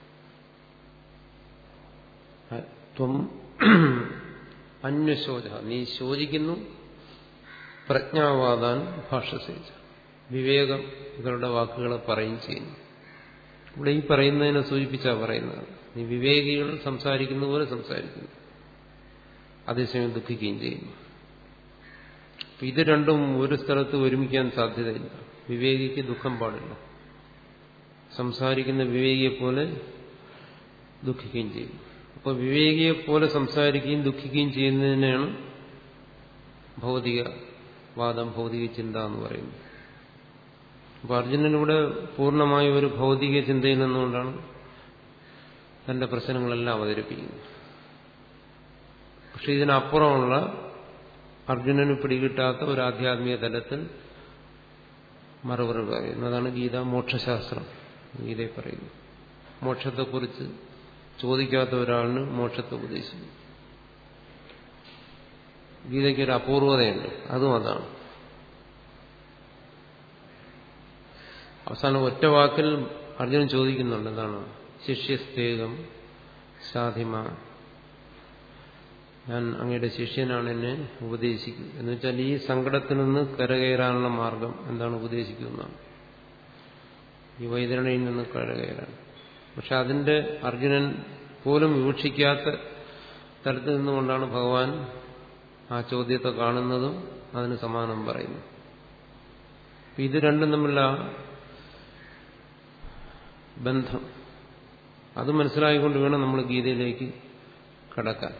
ത്വം അന്വശോച നീ ശോചിക്കുന്നു പ്രജ്ഞാവാദാൻ ഭാഷസേച വിവേകം ഇവരുടെ വാക്കുകൾ പറയും ചെയ്യുന്നു ഇവിടെ ഈ പറയുന്നതിനെ സൂചിപ്പിച്ചാ പറയുന്നത് നീ വിവേകികൾ സംസാരിക്കുന്ന പോലെ സംസാരിക്കുന്നു അതേസമയം ദുഃഖിക്കുകയും ചെയ്യുന്നു ഇത് രണ്ടും ഒരു സ്ഥലത്ത് ഒരുമിക്കാൻ സാധ്യതയില്ല വിവേകിക്ക് ദുഃഖം പാടില്ല സംസാരിക്കുന്ന വിവേകിയെ പോലെ ദുഃഖിക്കുകയും ചെയ്യും അപ്പോൾ വിവേകിയെ പോലെ സംസാരിക്കുകയും ദുഃഖിക്കുകയും ചെയ്യുന്നതിനാണ് ഭൗതിക വാദം ഭൗതിക ചിന്ത എന്ന് പറയുന്നത് അപ്പൊ അർജുനനിവിടെ പൂർണ്ണമായ ഒരു ഭൗതിക ചിന്തയിൽ നിന്നുകൊണ്ടാണ് തന്റെ പ്രശ്നങ്ങളെല്ലാം അവതരിപ്പിക്കുന്നത് പക്ഷെ ഇതിനപ്പുറമുള്ള അർജുനന് പിടികിട്ടാത്ത ഒരു ആധ്യാത്മിക തലത്തിൽ മറുപടി പറയുന്നു അതാണ് ഗീത മോക്ഷശാസ്ത്രം ഗീതയെ പറയുന്നു മോക്ഷത്തെക്കുറിച്ച് ചോദിക്കാത്ത ഒരാളിന് മോക്ഷത്തെ ഉപദേശിക്കുന്നു ഗീതയ്ക്ക് ഒരു അപൂർവതയുണ്ട് അതും അതാണ് അവസാനം ഒറ്റ വാക്കിൽ അർജുനൻ ചോദിക്കുന്നുണ്ട് എന്താണ് ശിഷ്യസ്തേകം സാധിമ ഞാൻ അങ്ങയുടെ ശിഷ്യനാണ് എന്നെ ഉപദേശിക്കും എന്ന് വെച്ചാൽ ഈ സങ്കടത്തിൽ നിന്ന് കരകയറാനുള്ള മാർഗം എന്താണ് ഉപദേശിക്കുന്നതാണ് ഈ വൈതരണിയിൽ നിന്ന് കരകയറാൻ പക്ഷെ അതിന്റെ അർജുനൻ പോലും വിവക്ഷിക്കാത്ത തലത്തിൽ നിന്നുകൊണ്ടാണ് ഭഗവാൻ ആ ചോദ്യത്തെ കാണുന്നതും അതിന് സമാനം പറയുന്നു ഇത് രണ്ടും തമ്മിലുള്ള ബന്ധം അത് മനസ്സിലായിക്കൊണ്ട് വേണം നമ്മൾ ഗീതയിലേക്ക് കടക്കാൻ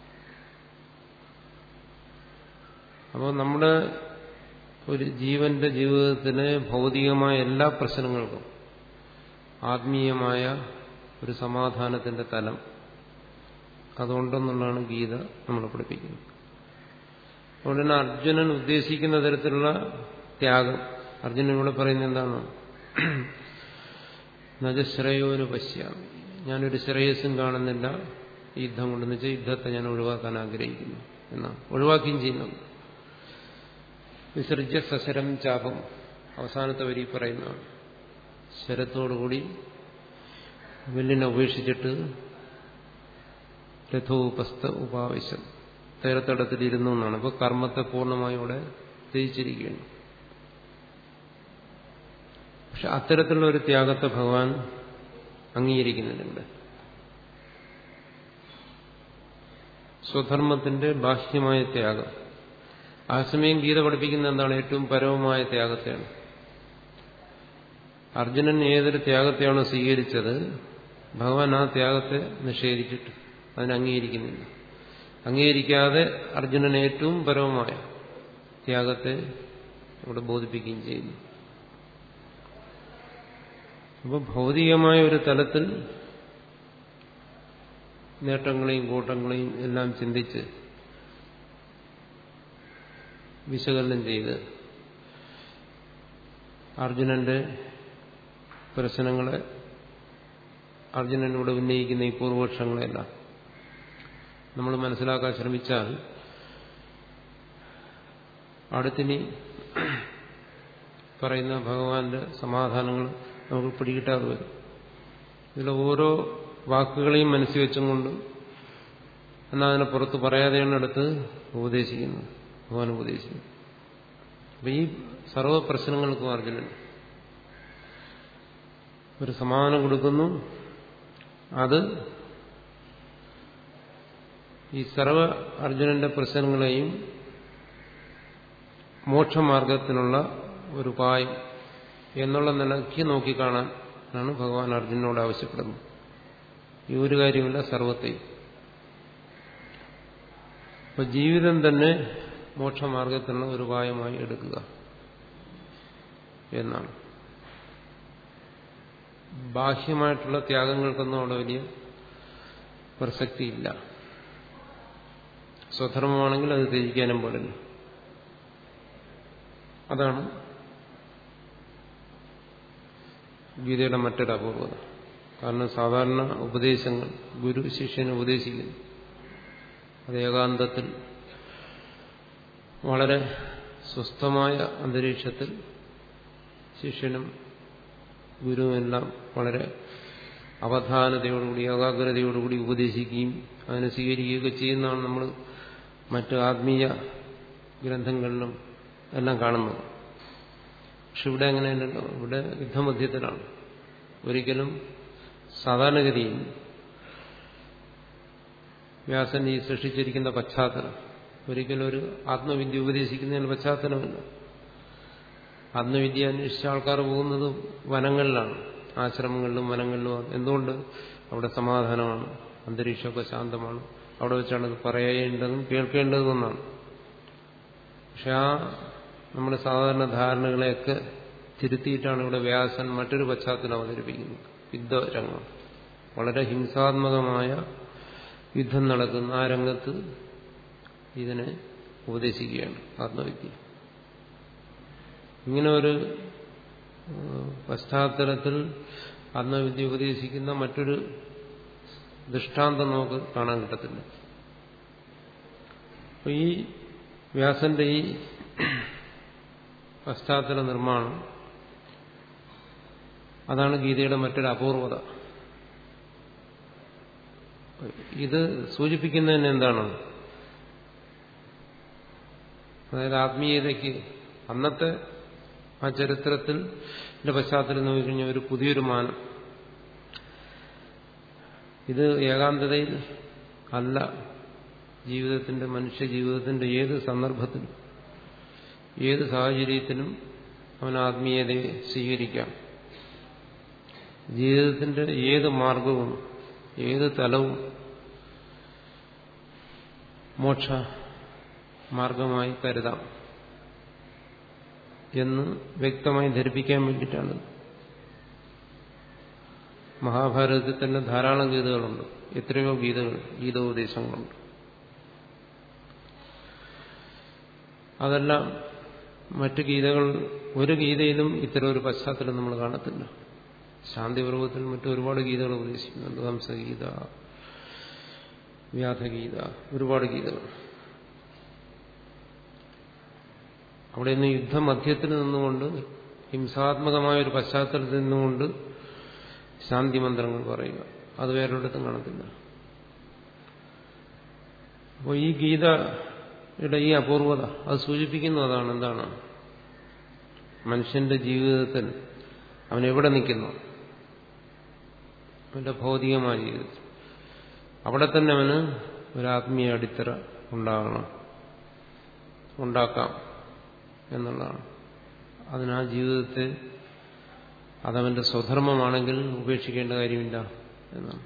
അപ്പോൾ നമ്മുടെ ഒരു ജീവന്റെ ജീവിതത്തിന് ഭൗതികമായ എല്ലാ പ്രശ്നങ്ങൾക്കും ആത്മീയമായ ഒരു സമാധാനത്തിന്റെ തലം അതുകൊണ്ടെന്നുള്ളതാണ് ഗീത നമ്മളെ പഠിപ്പിക്കുന്നത് അതുകൊണ്ട് തന്നെ അർജുനൻ ഉദ്ദേശിക്കുന്ന തരത്തിലുള്ള ത്യാഗം അർജുനൻ ഇവിടെ പറയുന്നത് എന്താണ് നജശ്രയോന് പശ്യാമി ഞാനൊരു ശ്രേയസ്സും കാണുന്നില്ല യുദ്ധം കൊണ്ടെന്ന് വെച്ചാൽ യുദ്ധത്തെ ഞാൻ ഒഴിവാക്കാൻ ആഗ്രഹിക്കുന്നു എന്നാണ് ഒഴിവാക്കുകയും ചെയ്യുന്നത് വിസർജ്യ സശരം ചാപം അവസാനത്തെ വരി പറയുന്നതാണ് ശരത്തോടുകൂടി വെല്ലിനെ ഉപേക്ഷിച്ചിട്ട് രഥോപസ്ഥ ഉപാവശ്യം തേരത്തടത്തിലിരുന്നു എന്നാണ് അപ്പോൾ കർമ്മത്തെ പൂർണ്ണമായി ഇവിടെ ത്യജിച്ചിരിക്കുകയാണ് പക്ഷെ അത്തരത്തിലുള്ള ഒരു ത്യാഗത്തെ ഭഗവാൻ അംഗീകരിക്കുന്നുണ്ട് സ്വധർമ്മത്തിന്റെ ബാഹ്യമായ ത്യാഗം ആ സമയം ഗീത പഠിപ്പിക്കുന്ന എന്താണ് ഏറ്റവും പരമമായ ത്യാഗത്തെയാണ് അർജുനൻ ഏതൊരു ത്യാഗത്തെയാണോ സ്വീകരിച്ചത് ഭഗവാൻ ആ ത്യാഗത്തെ നിഷേധിച്ചിട്ട് അതിനെ അംഗീകരിക്കുന്നില്ല അംഗീകരിക്കാതെ അർജുനൻ ഏറ്റവും പരമമായ ത്യാഗത്തെ ഇവിടെ ബോധിപ്പിക്കുകയും ചെയ്യുന്നു അപ്പോൾ ഭൗതികമായ ഒരു തലത്തിൽ നേട്ടങ്ങളെയും കൂട്ടങ്ങളെയും എല്ലാം ചിന്തിച്ച് വിശകലനം ചെയ്ത് അർജുനന്റെ പ്രശ്നങ്ങളെ അർജുനനോട് ഉന്നയിക്കുന്ന ഈ പൂർവപക്ഷങ്ങളെല്ലാം നമ്മൾ മനസ്സിലാക്കാൻ ശ്രമിച്ചാൽ അടുത്തിനി പറയുന്ന ഭഗവാന്റെ സമാധാനങ്ങൾ നമുക്ക് പിടികിട്ടാതെ വരും ഇതിലെ ഓരോ വാക്കുകളെയും മനസ്സിൽ വെച്ചും കൊണ്ട് എന്നാൽ അതിനെ പുറത്ത് പറയാതെയാണ് അടുത്ത് ഉപദേശിക്കുന്നത് ഭഗവാൻ ഉപദേശിക്കുന്നു അപ്പൊ ഈ സർവ പ്രശ്നങ്ങൾക്കും അർജുനൻ ഒരു സമാധാനം കൊടുക്കുന്നു അത് ഈ സർവ അർജുനന്റെ പ്രശ്നങ്ങളെയും മോക്ഷമാർഗത്തിനുള്ള ഒരു ഉപായം എന്നുള്ള നിലയ്ക്ക് നോക്കിക്കാണാൻ ആണ് ഭഗവാൻ അർജുനോട് ആവശ്യപ്പെടുന്നത് ഈ ഒരു കാര്യമില്ല സർവത്തെയും അപ്പൊ ജീവിതം തന്നെ മോക്ഷമാർഗത്തിനുള്ള ഒരു ഉപായമായി എടുക്കുക എന്നാണ് ബാഹ്യമായിട്ടുള്ള ത്യാഗങ്ങൾക്കൊന്നും അവിടെ വലിയ പ്രസക്തിയില്ല സ്വധർമ്മമാണെങ്കിൽ അത് ത്യജിക്കാനും പാടില്ല അതാണ് ഗീതയുടെ മറ്റൊരു അപൂർവത കാരണം സാധാരണ ഉപദേശങ്ങൾ ഗുരു ശിഷ്യനെ ഉപദേശിക്കുന്നു അത് ഏകാന്തത്തിൽ വളരെ സ്വസ്ഥമായ അന്തരീക്ഷത്തിൽ ശിഷ്യനും ഗുരുവെല്ലാം വളരെ അവധാനതയോടുകൂടി ഏകാഗ്രതയോടുകൂടി ഉപദേശിക്കുകയും അതിനെ സ്വീകരിക്കുകയൊക്കെ ചെയ്യുന്നതാണ് നമ്മൾ മറ്റ് ആത്മീയ ഗ്രന്ഥങ്ങളിലും എല്ലാം കാണുന്നത് പക്ഷെ ഇവിടെ അങ്ങനെയല്ലല്ലോ ഇവിടെ യുദ്ധമധ്യത്തിലാണ് ഒരിക്കലും സാധാരണഗതിയിൽ വ്യാസൻ ഈ സൃഷ്ടിച്ചിരിക്കുന്ന പശ്ചാത്തലം ഒരിക്കലും ഒരു ആത്മവിദ്യ ഉപദേശിക്കുന്നതിന് പശ്ചാത്തലമല്ല ആത്മവിദ്യ അന്വേഷിച്ച ആൾക്കാർ പോകുന്നത് വനങ്ങളിലാണ് ആശ്രമങ്ങളിലും വനങ്ങളിലും എന്തുകൊണ്ട് അവിടെ സമാധാനമാണ് അന്തരീക്ഷമൊക്കെ ശാന്തമാണ് അവിടെ വെച്ചാണ് ഇത് പറയേണ്ടതും കേൾക്കേണ്ടതുമെന്നാണ് പക്ഷെ ആ നമ്മുടെ സാധാരണ ധാരണകളെയൊക്കെ തിരുത്തിയിട്ടാണ് ഇവിടെ വ്യാസൻ മറ്റൊരു പശ്ചാത്തലം അവതരിപ്പിക്കുന്നത് യുദ്ധരംഗം വളരെ ഹിംസാത്മകമായ യുദ്ധം നടക്കുന്ന ആ രംഗത്ത് ഇതിനെ ഉപദേശിക്കുകയാണ് ആത്മവിദ്യ ഇങ്ങനെ ഒരു പശ്ചാത്തലത്തിൽ ആത്മവിദ്യ ഉപദേശിക്കുന്ന മറ്റൊരു ദൃഷ്ടാന്തം നമുക്ക് കാണാൻ കിട്ടത്തില്ല അപ്പൊ ഈ വ്യാസന്റെ ഈ പശ്ചാത്തല നിർമ്മാണം അതാണ് ഗീതയുടെ മറ്റൊരു അപൂർവത ഇത് സൂചിപ്പിക്കുന്നതിന് എന്താണ് അതായത് ആത്മീയതയ്ക്ക് അന്നത്തെ ആ ചരിത്രത്തിൽ പശ്ചാത്തലം നോക്കിക്കഴിഞ്ഞാൽ ഒരു പുതിയൊരു മാനം ഇത് ഏകാന്തതയിൽ അല്ല ജീവിതത്തിന്റെ മനുഷ്യ ജീവിതത്തിന്റെ ഏത് സന്ദർഭത്തിലും ഏത് സാഹചര്യത്തിലും അവൻ ആത്മീയതയെ സ്വീകരിക്കാം ജീവിതത്തിന്റെ ഏത് മാർഗവും ഏത് തലവും മോക്ഷ മാർഗമായി കരുതാം എന്ന് വ്യക്തമായി ധരിപ്പിക്കാൻ വേണ്ടിയിട്ടാണ് മഹാഭാരതത്തിൽ തന്നെ ധാരാളം ഗീതകളുണ്ട് എത്രയോ ഗീതകൾ ഗീതോപദേശങ്ങളുണ്ട് അതെല്ലാം മറ്റു ഗീതകൾ ഒരു ഗീതയിലും ഇത്തരം ഒരു പശ്ചാത്തലം നമ്മൾ കാണത്തില്ല ശാന്തിപർവത്തിൽ മറ്റു ഒരുപാട് ഗീതകൾ ഉപദേശിക്കുന്നുണ്ട് ഹംസഗീത വ്യാധഗീത ഒരുപാട് ഗീതകൾ അവിടെ നിന്ന് യുദ്ധമധ്യത്തിൽ നിന്നുകൊണ്ട് ഹിംസാത്മകമായ ഒരു പശ്ചാത്തലത്തിൽ നിന്നുകൊണ്ട് ശാന്തി മന്ത്രങ്ങൾ പറയുക അത് വേറൊരിടത്തും കാണത്തില്ല അപ്പോൾ ഈ ഗീതയുടെ ഈ അപൂർവത അത് സൂചിപ്പിക്കുന്നു അതാണ് എന്താണ് മനുഷ്യന്റെ ജീവിതത്തിൽ അവൻ എവിടെ നിൽക്കുന്നു അവന്റെ ഭൗതികമായ ജീവിതത്തിൽ അവിടെ തന്നെ അവന് ഒരു ആത്മീയ അടിത്തറ ഉണ്ടാകണം ഉണ്ടാക്കാം എന്നുള്ളതാണ് അതിനാ ജീവിതത്തെ അതവന്റെ സ്വധർമ്മമാണെങ്കിൽ ഉപേക്ഷിക്കേണ്ട കാര്യമില്ല എന്നാണ്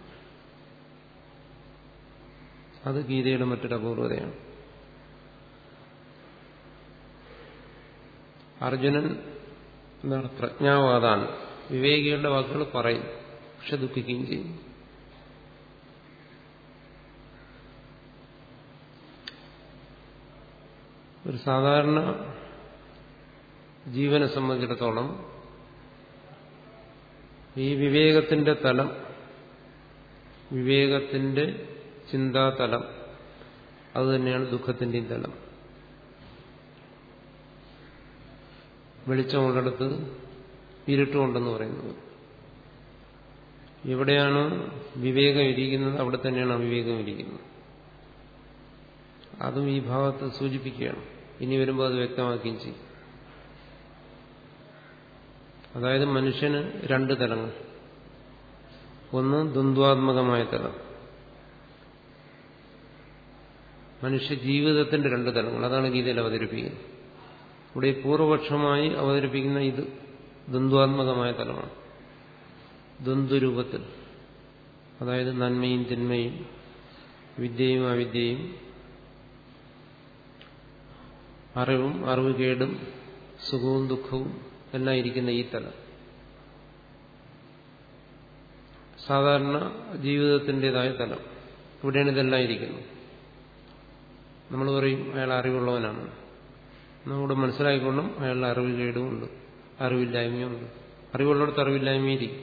അത് ഗീതയുടെ മറ്റൊരു അപൂർവതയാണ് അർജുനൻ എന്താണ് പ്രജ്ഞാവാദാൻ വിവേകികളുടെ വാക്കുകൾ പറയും പക്ഷെ ദുഃഖിക്കുകയും ചെയ്യും ഒരു സാധാരണ ജീവനെ സംബന്ധിച്ചിടത്തോളം ഈ വിവേകത്തിന്റെ തലം വിവേകത്തിന്റെ ചിന്താതലം അതുതന്നെയാണ് ദുഃഖത്തിന്റെയും തലം വെളിച്ചമുള്ളിടത്ത് ഇരുട്ടുമുണ്ടെന്ന് പറയുന്നത് എവിടെയാണ് വിവേകം ഇരിക്കുന്നത് അവിടെ തന്നെയാണ് അവിവേകം ഇരിക്കുന്നത് അതും ഈ ഭാഗത്ത് സൂചിപ്പിക്കുകയാണ് ഇനി വരുമ്പോൾ അത് വ്യക്തമാക്കുകയും ചെയ്യും അതായത് മനുഷ്യന് രണ്ട് തലങ്ങൾ ഒന്ന് ദ്വന്ദ്വാത്മകമായ തലം മനുഷ്യ ജീവിതത്തിന്റെ രണ്ട് തലങ്ങൾ അതാണ് ഗീതയിൽ അവതരിപ്പിക്കുന്നത് ഇവിടെ പൂർവപക്ഷമായി അവതരിപ്പിക്കുന്ന ഇത് ദ്വന്ദ്വാത്മകമായ തലമാണ് ദ്വന്ദ്വരൂപത്തിൽ അതായത് നന്മയും തിന്മയും വിദ്യയും അവിദ്യയും അറിവും അറിവ് കേടും സുഖവും ദുഃഖവും എല്ലാം ഇരിക്കുന്ന ഈ തലം സാധാരണ ജീവിതത്തിൻ്റെതായ തലം ഇവിടെയാണ് ഇതെല്ലാം ഇരിക്കുന്നത് നമ്മൾ പറയും അയാൾ അറിവുള്ളവനാണ് നമ്മുടെ മനസ്സിലാക്കിക്കൊണ്ടും അയാളുടെ അറിവ് കേടുമുണ്ട് അറിവില്ലായ്മയുണ്ട് അറിവുള്ളിടത്ത് അറിവില്ലായ്മയിരിക്കും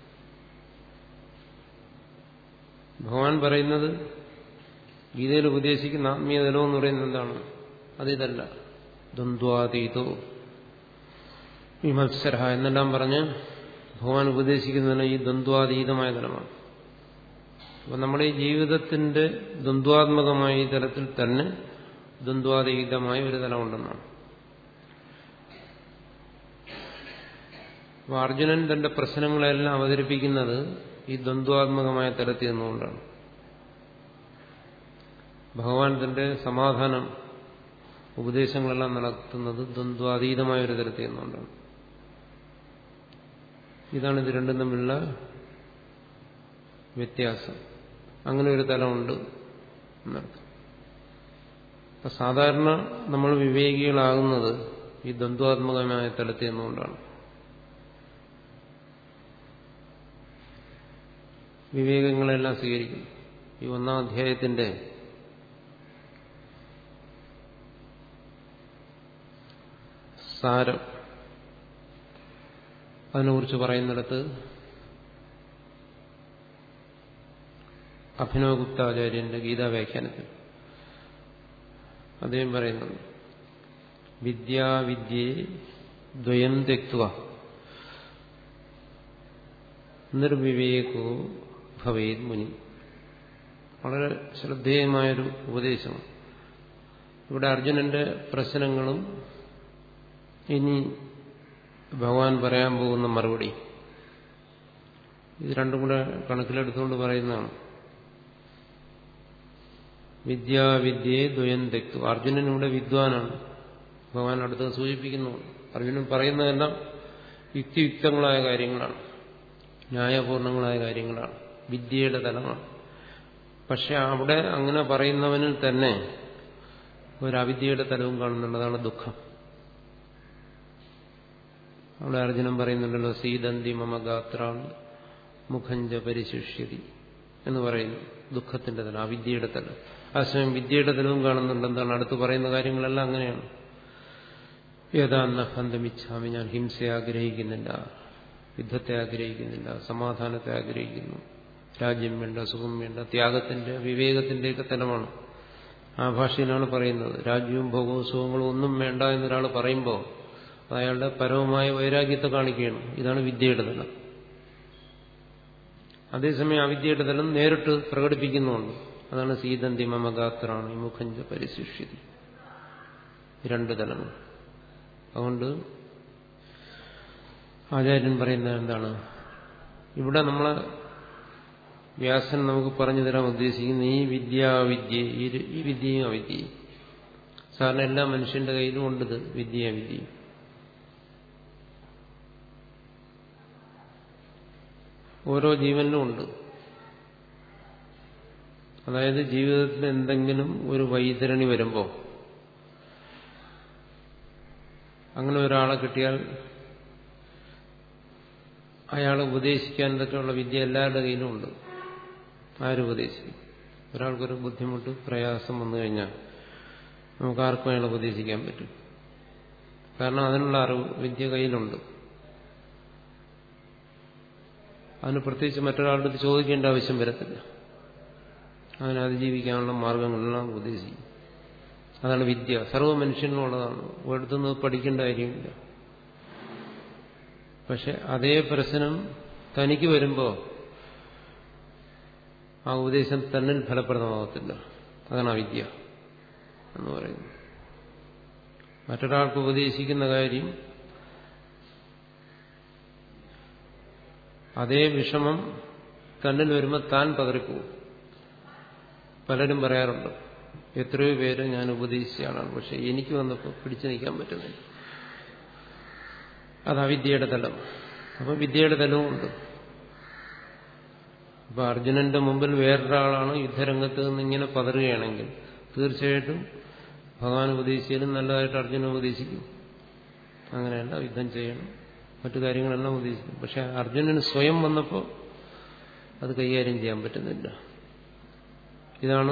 ഭഗവാൻ പറയുന്നത് ഗീതയിൽ ഉപദേശിക്കുന്ന ആത്മീയതലോ എന്ന് പറയുന്നത് എന്താണ് അതിതല്ല ദ്വന്ദ്വാതീതോ വിമത്സര എന്നെല്ലാം പറഞ്ഞ് ഭഗവാൻ ഉപദേശിക്കുന്നതിന് ഈ ദ്വന്ദ്വാതീതമായ തലമാണ് അപ്പൊ നമ്മുടെ ഈ ജീവിതത്തിന്റെ ദ്വന്ദ്വാത്മകമായ ഈ തലത്തിൽ തന്നെ ദ്വന്ദ്വാതീതമായ ഒരു തലമുണ്ടെന്നാണ് അപ്പൊ അർജുനൻ തന്റെ പ്രശ്നങ്ങളെല്ലാം അവതരിപ്പിക്കുന്നത് ഈ ദ്വന്ദ്വാത്മകമായ തലത്തിൽ നിന്നുകൊണ്ടാണ് ഭഗവാൻ തന്റെ സമാധാനം ഉപദേശങ്ങളെല്ലാം നടത്തുന്നത് ദ്വന്ദ്വാതീതമായ ഒരു തരത്തിൽ നിന്നുകൊണ്ടാണ് ഇതാണ് ഇത് രണ്ടും തമ്മിലുള്ള വ്യത്യാസം അങ്ങനെ ഒരു തലമുണ്ട് എന്നർത്ഥം അപ്പൊ സാധാരണ നമ്മൾ വിവേകികളാകുന്നത് ഈ ദ്വന്ദ്വാത്മകമായ തലത്തിൽ നിന്നുകൊണ്ടാണ് വിവേകങ്ങളെല്ലാം സ്വീകരിക്കുന്നു ഈ ഒന്നാം അധ്യായത്തിന്റെ സാരം അതിനെക്കുറിച്ച് പറയുന്നിടത്ത് അഭിനവഗുപ്താചാര്യന്റെ ഗീതാവ്യാഖ്യാനത്തിൽ അദ്ദേഹം പറയുന്നുണ്ട് വിദ്യാവിദ്യയെ ദ്വയം തെക്വ നിർവിവേകോ ഭവേത് മുനി വളരെ ശ്രദ്ധേയമായൊരു ഉപദേശമാണ് ഇവിടെ അർജുനന്റെ പ്രശ്നങ്ങളും ഇനി ഭഗവാൻ പറയാൻ പോകുന്ന മറുപടി ഇത് രണ്ടും കൂടെ കണക്കിലെടുത്തുകൊണ്ട് പറയുന്നതാണ് വിദ്യാവിദ്യയെ ദ്വയം തെക്തു അർജുനൻ ഇവിടെ വിദ്വാനാണ് ഭഗവാൻ അടുത്ത് സൂചിപ്പിക്കുന്നു അർജുനൻ പറയുന്നതെല്ലാം യുക്തിയുക്തങ്ങളായ കാര്യങ്ങളാണ് ന്യായപൂർണങ്ങളായ കാര്യങ്ങളാണ് വിദ്യയുടെ തലമാണ് പക്ഷെ അവിടെ അങ്ങനെ പറയുന്നവനിൽ തന്നെ ഒരു അവിദ്യയുടെ തലവും കാണുന്നുണ്ട് അതാണ് ദുഃഖം അവിടെ അർജുനൻ പറയുന്നുണ്ടല്ലോ സീതന്തി മമ ഗാത്രാണ് മുഖഞ്ച പരിശിഷ്യതി എന്ന് പറയുന്നു ദുഃഖത്തിന്റെ തലം അവിദ്യയുടെ തലം ആശയം വിദ്യയുടെ തലവും കാണുന്നുണ്ട് എന്താണ് അടുത്ത് പറയുന്ന കാര്യങ്ങളെല്ലാം അങ്ങനെയാണ് ഏതാന്ന ഹന്തമിച്ഛാമി ഞാൻ ഹിംസയെ ആഗ്രഹിക്കുന്നില്ല യുദ്ധത്തെ ആഗ്രഹിക്കുന്നില്ല സമാധാനത്തെ ആഗ്രഹിക്കുന്നു രാജ്യം വേണ്ട സുഖം വേണ്ട ത്യാഗത്തിന്റെ വിവേകത്തിന്റെയൊക്കെ തലമാണ് ആ ഭാഷയിലാണ് പറയുന്നത് രാജ്യവും ഭോഗവും സുഖങ്ങളും ഒന്നും വേണ്ട എന്നൊരാൾ പറയുമ്പോൾ അയാളുടെ പരവുമായ വൈരാഗ്യത്തെ കാണിക്കുകയാണ് ഇതാണ് വിദ്യയുടെ തലം അതേസമയം അവിദ്യയുടെ തലം നേരിട്ട് പ്രകടിപ്പിക്കുന്നുണ്ട് അതാണ് സീതന്തി മമഗാത്രാണ് മുഖഞ്ച പരിശിഷ്യതി രണ്ട് തലങ്ങൾ അതുകൊണ്ട് ആചാര്യൻ പറയുന്നത് എന്താണ് ഇവിടെ നമ്മളെ വ്യാസൻ നമുക്ക് പറഞ്ഞു തരാൻ ഉദ്ദേശിക്കുന്ന ഈ വിദ്യാവിദ്യ ഈ വിദ്യയും അവിദ്യയും സാറിന് എല്ലാ മനുഷ്യന്റെ കയ്യിലും ഉണ്ടത് വിദ്യാവിദ്യയും ഓരോ ജീവനിലും ഉണ്ട് അതായത് ജീവിതത്തിൽ എന്തെങ്കിലും ഒരു വൈതരണി വരുമ്പോൾ അങ്ങനെ ഒരാളെ കിട്ടിയാൽ അയാളെ ഉപദേശിക്കാൻ ഇതൊക്കെയുള്ള വിദ്യ എല്ലാവരുടെ കയ്യിലും ഉണ്ട് ആരുപദേശിക്കും ഒരാൾക്കൊരു ബുദ്ധിമുട്ട് പ്രയാസം വന്നു കഴിഞ്ഞാൽ നമുക്ക് ആർക്കും അയാളെ ഉപദേശിക്കാൻ പറ്റും കാരണം അതിനുള്ള അറിവ് വിദ്യ കയ്യിലുണ്ട് അതിന് പ്രത്യേകിച്ച് മറ്റൊരാളുടെ അടുത്ത് ചോദിക്കേണ്ട ആവശ്യം വരത്തില്ല അതിനെ അതിജീവിക്കാനുള്ള മാർഗങ്ങളെല്ലാം ഉപദേശിക്കും അതാണ് വിദ്യ സർവ്വ മനുഷ്യനുള്ളതാണ് ഒരിടത്തുനിന്ന് പഠിക്കേണ്ട കാര്യമില്ല പക്ഷെ അതേ പ്രശ്നം തനിക്ക് വരുമ്പോൾ ആ ഉപദേശം തന്നിൽ ഫലപ്രദമാകത്തില്ല അതാണ് അവിദ്യ എന്ന് പറയുന്നത് മറ്റൊരാൾക്ക് ഉപദേശിക്കുന്ന കാര്യം അതേ വിഷമം തന്നിൽ വരുമ്പോൾ താൻ പതറിപ്പോവും പലരും പറയാറുണ്ട് എത്രയോ പേര് ഞാൻ ഉപദേശിച്ച ആളാണ് പക്ഷെ എനിക്ക് വന്നപ്പോൾ പിടിച്ചു നിൽക്കാൻ പറ്റുന്നില്ല അത് അവിദ്യയുടെ തലം അപ്പൊ വിദ്യയുടെ തലവും ഉണ്ട് അപ്പൊ അർജുനന്റെ മുമ്പിൽ വേറൊരാളാണ് യുദ്ധരംഗത്ത് നിന്ന് ഇങ്ങനെ പതറുകയാണെങ്കിൽ തീർച്ചയായിട്ടും ഭഗവാൻ ഉപദേശിച്ചാലും നല്ലതായിട്ട് അർജുനൻ ഉപദേശിക്കും അങ്ങനെയല്ല യുദ്ധം ചെയ്യണം മറ്റു കാര്യങ്ങളെല്ലാം ഉപദേശിക്കും പക്ഷെ അർജുനന് സ്വയം വന്നപ്പോൾ അത് കൈകാര്യം ചെയ്യാൻ പറ്റുന്നില്ല ഇതാണ്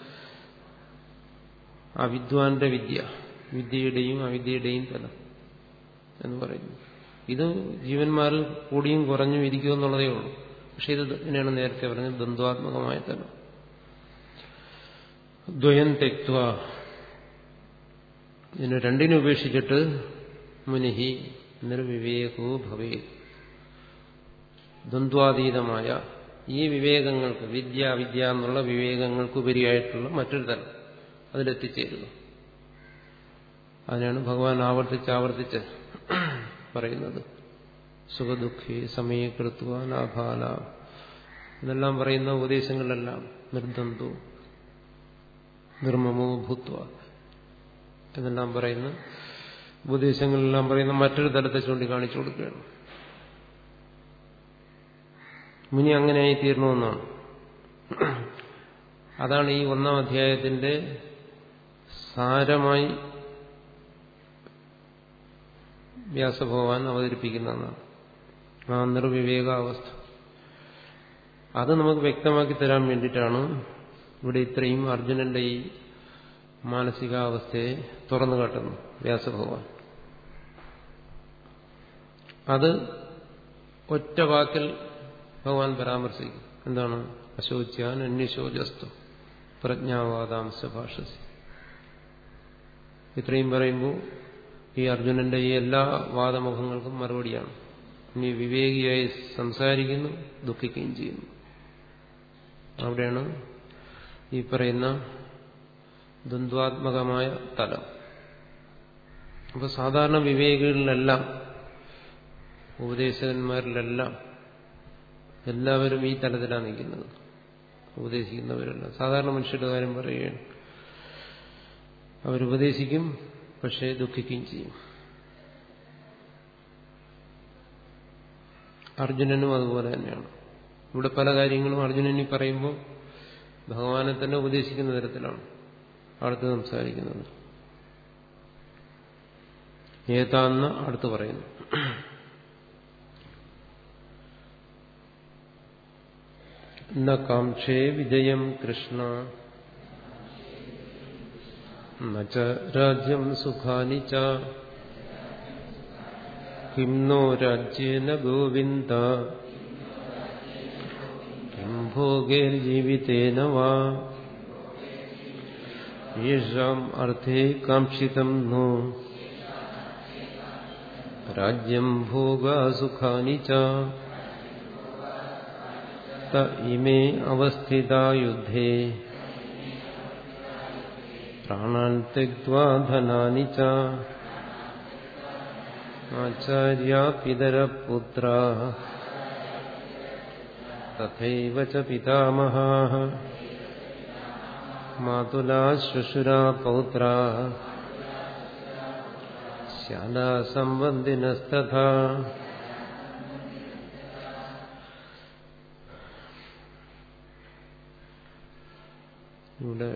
ആ വിദ്വാന്റെ വിദ്യ വിദ്യയുടെയും അവിദ്യയുടെയും തലം എന്ന് പറയുന്നു ഇത് ജീവന്മാരിൽ കൂടിയും കുറഞ്ഞും ഇരിക്കുമെന്നുള്ളതേ ഉള്ളൂ പക്ഷെ ഇത് തന്നെയാണ് നേരത്തെ പറഞ്ഞത് ദ്വന്ദ്വാത്മകമായ തലം ദ്വയം തെക്വ ഇതിന് രണ്ടിനെ ഉപേക്ഷിച്ചിട്ട് മുനിഹി നിർവിവേകോ ഭവേ ദ്വന്ദ്വാതീതമായ ഈ വിവേകങ്ങൾക്ക് വിദ്യ വിദ്യ എന്നുള്ള വിവേകങ്ങൾക്ക് ഉപരിയായിട്ടുള്ള മറ്റൊരു തലം അതിലെത്തിച്ചേരുക അതിനാണ് ഭഗവാൻ ആവർത്തിച്ച് ആവർത്തിച്ച് പറയുന്നത് സുഖദുഃഖി സമയകൃത്വ ലാഭാല ഇതെല്ലാം പറയുന്ന ഉപദേശങ്ങളിലെല്ലാം നിർദ്ദന്തു നിർമ്മമോ ഭൂത്വ എന്നെല്ലാം പറയുന്ന ഉപദേശങ്ങളിലെല്ലാം പറയുന്ന മറ്റൊരു തലത്തെ ചൂണ്ടിക്കാണിച്ചു കൊടുക്കുകയാണ് മുനി അങ്ങനെയായി തീരണമെന്നാണ് അതാണ് ഈ ഒന്നാം അധ്യായത്തിന്റെ സാരമായി വ്യാസഭഗവാൻ അവതരിപ്പിക്കുന്നതാണ് ആ നിർവിവേകാവസ്ഥ അത് നമുക്ക് വ്യക്തമാക്കി തരാൻ വേണ്ടിയിട്ടാണ് ഇവിടെ ഇത്രയും അർജുനന്റെ ഈ മാനസികാവസ്ഥയെ തുറന്നു കാട്ടുന്നു വ്യാസഭഗവാൻ അത് ഒറ്റ വാക്കിൽ ഭഗവാൻ പരാമർശിക്കും എന്താണ് അശോച്യാൻ അന്യശോചസ്തു പ്രജ്ഞാവാദാംശ ഭാഷസി ഇത്രയും പറയുമ്പോൾ ഈ അർജുനന്റെ ഈ എല്ലാ വാദമുഖങ്ങൾക്കും മറുപടിയാണ് ഇനി വിവേകിയായി സംസാരിക്കുന്നു ദുഃഖിക്കുകയും ചെയ്യുന്നു അവിടെയാണ് ഈ പറയുന്ന ദ്വന്ദ്വാത്മകമായ തലം അപ്പൊ സാധാരണ വിവേകികളിലെല്ലാം ഉപദേശകന്മാരിലെല്ലാം എല്ലാവരും ഈ തലത്തിലാണ് നിൽക്കുന്നത് ഉപദേശിക്കുന്നവരല്ല സാധാരണ മനുഷ്യരുടെ കാര്യം പറയുകയാണ് അവരുപദേശിക്കും പക്ഷേ ദുഃഖിക്കുകയും ചെയ്യും അർജുനനും അതുപോലെ തന്നെയാണ് ഇവിടെ പല കാര്യങ്ങളും അർജുനനി പറയുമ്പോൾ ഭഗവാനെ തന്നെ ഉപദേശിക്കുന്ന തരത്തിലാണ് അടുത്ത് സംസാരിക്കുന്നത് ഏതാന്ന് അടുത്ത് പറയുന്നു ന കാക്ഷേ വിജയം കൃഷ്ണ ന രാജ്യം സുഖാനി ച കിം നോ രാജ്യേന ഗോവിന്ദ കിം ഭോഗേർജീവിതേന വാ യേഷാം അർത്ഥേ കാക്ഷിതം നോ രാജ്യം ഭോഗസുഖാനി ച ത ഇമേ അവസ്ഥിതാ യുദ്ധേ പ്രാണാൻ തെക്വാ ധനാനി ച ആചാര്യ പിതരപുത്ര തഥൈവ ച പിതാമഹാ മാതുലാ ശ്വശുരാ പൗത്രാ ശാലാ സംബന്ധിനസ്തഥാ ഇവിടെ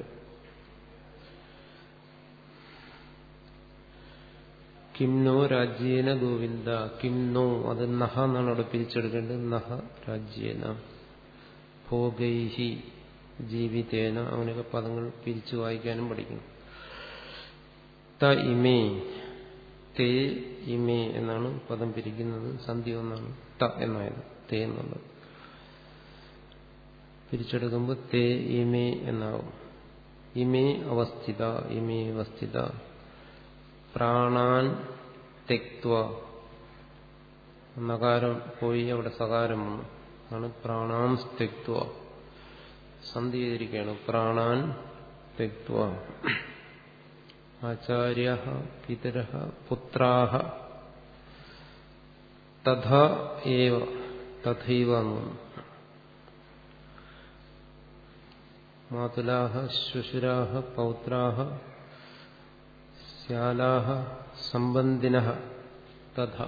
കിംനോ രാജ്യേന ഗോവിന്ദ കിംനോ അത് നഹ എന്നാണ് അവിടെ പിരിച്ചെടുക്കേണ്ടത് നഹ രാജ്യേന ഭോഗൈഹി ജീവിതേന അങ്ങനെയൊക്കെ പദങ്ങൾ പിരിച്ചു വായിക്കാനും പഠിക്കണം ത ഇമേ തേ ഇമേ എന്നാണ് പദം പിരിക്കുന്നത് സന്ധി ഒന്നാണ് ത എന്നായത് തേ എന്നുള്ളത് പിരിച്ചെടുക്കുമ്പോൾ തേ ഇമേ എന്നാവും ഇമേ അവസ്ഥിത ഇമേ അവസ്ഥിത പ്രാണാൻ തെക്വ നകാരം പോയി അവിടെ സകാരം വന്നു ആണ് പ്രാണാം തെക്വ സന്ധി ചെയ്തിരിക്കുകയാണ് പ്രാണാൻ തെക്വ ആചാര്യ പിതര പുത്രാഹ തഥാ ഏവ തഥൈവ എന്ന് മാതുലാഹ ശ്വശുരാഹ പൗത്രാഹ ശ്യാലാഹ സംബന്ധിന തഥാ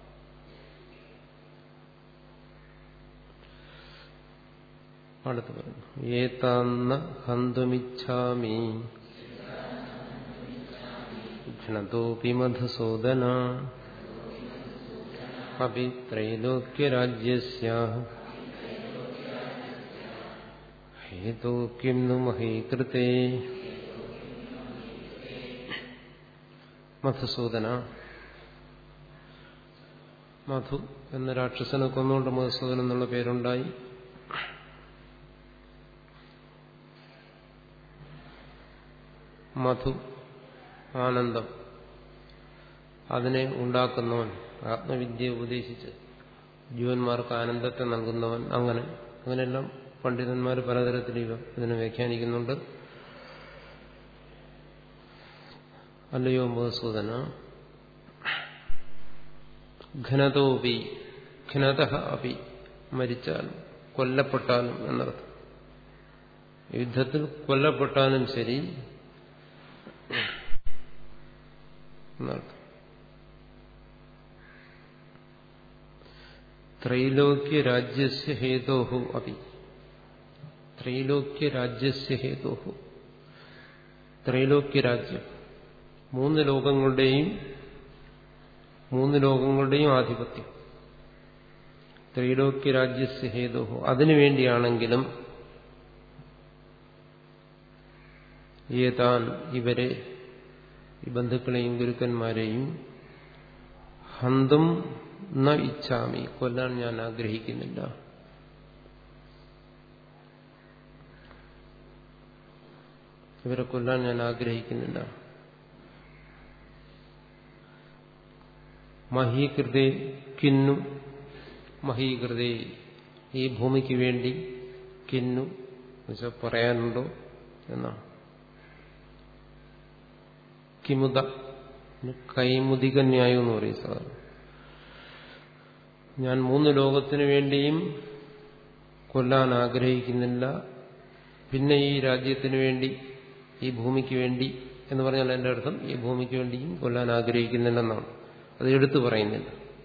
അടുത്ത് പറഞ്ഞു ഏതാന്ന ഹന്തുമിച്ഛാമി ഘ്നതോപി മധുസൂദന അപി ത്രൈലോക്യരാജ്യസ്യ ഹേതോ കിം നു മഹീകൃതേ മധുസൂദന മധു എന്ന രാക്ഷസനെ കൊന്നുകൊണ്ട് മധുസൂദൻ എന്നുള്ള പേരുണ്ടായി മധു ആനന്ദം അതിനെ ഉണ്ടാക്കുന്നവൻ ആത്മവിദ്യ ഉപദേശിച്ച് ജീവന്മാർക്ക് ആനന്ദത്തെ നൽകുന്നവൻ അങ്ങനെ അങ്ങനെയെല്ലാം പണ്ഡിതന്മാർ പലതരത്തിൽ ഇതിനെ വ്യാഖ്യാനിക്കുന്നുണ്ട് അല്ലയോ മധുസൂദന ഘനതോപി ഘനത അപി മരിച്ചാലും കൊല്ലപ്പെട്ടാലും എന്നർത്ഥം യുദ്ധത്തിൽ കൊല്ലപ്പെട്ടാലും ശരി എന്നർത്ഥം ത്രൈലോക്യ രാജ്യസ്യ ഹേതോഹു അപി ത്രൈലോക്യ രാജ്യസ്യ ഹേതോഹു ത്രൈലോക്യ രാജ്യം മൂന്ന് ലോകങ്ങളുടെയും മൂന്ന് ലോകങ്ങളുടെയും ആധിപത്യം ത്രൈലോക്യ രാജ്യസ്യ ഹേതോഹു അതിനുവേണ്ടിയാണെങ്കിലും ഏതാൻ ഇവരെ ഈ ബന്ധുക്കളെയും ഗുരുക്കന്മാരെയും ഹന്തും ന ഇച്ഛാമി കൊല്ലാൻ ഞാൻ ആഗ്രഹിക്കുന്നില്ല ഇവരെ കൊല്ലാൻ ഞാൻ ആഗ്രഹിക്കുന്നില്ല മഹീകൃതേ കിന്നു മഹീകൃതേ ഈ ഭൂമിക്ക് വേണ്ടി കിന്നു എന്നുവെച്ചാൽ പറയാനുണ്ടോ എന്നാണ് കിമുത കൈമുതിക ന്യായം എന്ന് പറയും സാധാരണ ഞാൻ മൂന്ന് ലോകത്തിനു വേണ്ടിയും കൊല്ലാൻ ആഗ്രഹിക്കുന്നില്ല പിന്നെ ഈ രാജ്യത്തിന് വേണ്ടി ഈ ഭൂമിക്ക് വേണ്ടി എന്ന് പറഞ്ഞാൽ എൻ്റെ അർത്ഥം ഈ ഭൂമിക്ക് വേണ്ടിയും കൊല്ലാൻ ആഗ്രഹിക്കുന്നില്ലെന്നാണ് അത് എടുത്തു പറയുന്നില്ല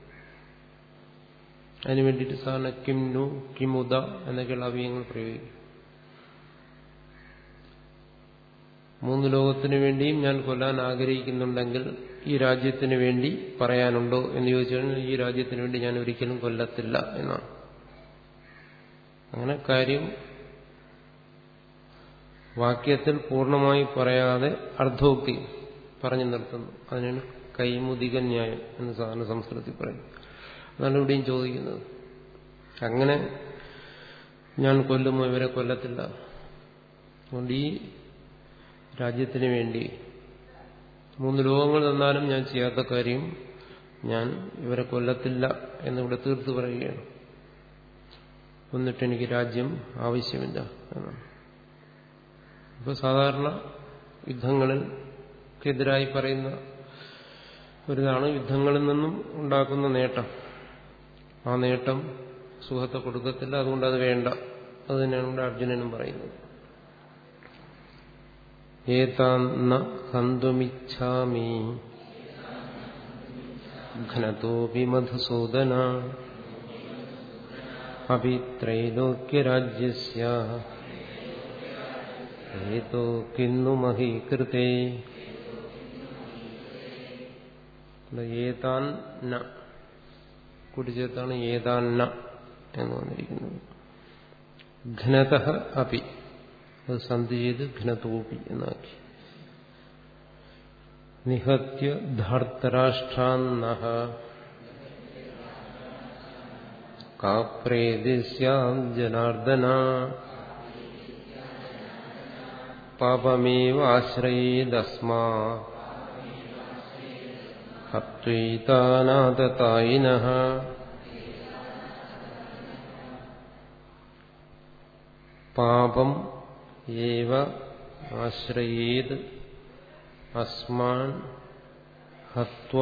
അതിനു വേണ്ടിയിട്ട് സാധാരണ കിം നു കിമുദ എന്നൊക്കെയുള്ള അവയങ്ങൾ പ്രയോഗിക്കും മൂന്ന് ലോകത്തിന് വേണ്ടിയും ഞാൻ കൊല്ലാൻ ആഗ്രഹിക്കുന്നുണ്ടെങ്കിൽ ഈ രാജ്യത്തിന് വേണ്ടി പറയാനുണ്ടോ എന്ന് ചോദിച്ചു കഴിഞ്ഞാൽ ഈ രാജ്യത്തിന് വേണ്ടി ഞാൻ ഒരിക്കലും കൊല്ലത്തില്ല എന്നാണ് അങ്ങനെ കാര്യം വാക്യത്തിൽ പൂർണ്ണമായി പറയാതെ അർദ്ധോക്തി പറഞ്ഞു നിർത്തുന്നു അതിനാണ് കൈമുതിക ന്യായം എന്ന് സാധാരണ സംസ്കൃതത്തിൽ പറയും അതാണ് ഇവിടെയും ചോദിക്കുന്നത് അങ്ങനെ ഞാൻ കൊല്ലുമോ ഇവരെ കൊല്ലത്തില്ല അതുകൊണ്ട് ഈ രാജ്യത്തിന് വേണ്ടി മൂന്ന് ലോകങ്ങൾ തന്നാലും ഞാൻ ചെയ്യാത്ത കാര്യം ഞാൻ ഇവരെ കൊല്ലത്തില്ല എന്നിവിടെ തീർത്ത് പറയുകയാണ് എന്നിട്ട് എനിക്ക് രാജ്യം ആവശ്യമില്ല എന്നാണ് ഇപ്പോൾ സാധാരണ യുദ്ധങ്ങളിൽ എതിരായി പറയുന്ന ഒരിതാണ് യുദ്ധങ്ങളിൽ നിന്നും ഉണ്ടാക്കുന്ന നേട്ടം ആ നേട്ടം സുഖത്തെ കൊടുക്കത്തില്ല അതുകൊണ്ട് അത് വേണ്ട അത് തന്നെയാണ് ഇവിടെ അർജുനനും പറയുന്നത് ഏതാന്ന ഹന്തുമിച്ഛാമി ഘനതോപി മധുസൂദന അപി ത്രൈലോക്യരാജ്യസ്യ ഏതോ കിന്നു മഹീകൃതേ ഏതാൻ ന കൂട്ടിച്ചേർത്താണ് ഏതാന്ന എന്ന് വന്നിരിക്കുന്നത് ഘനത അപി അത് സന്ധി ചെയ്ത് ഘനതോപി എന്നാക്കി നിഹത്യ ധാർത്തരാഷ്ട്രാന്ന കാപ്രേതിസ്യാം ജനാർദ്ദന പാപമേവ ആശ്രയേദസ്മാ ഹത്വൈതാനാദതായിന പാപം ഏവ ആശ്രയേത് അസ്മാൻ ഹത്വ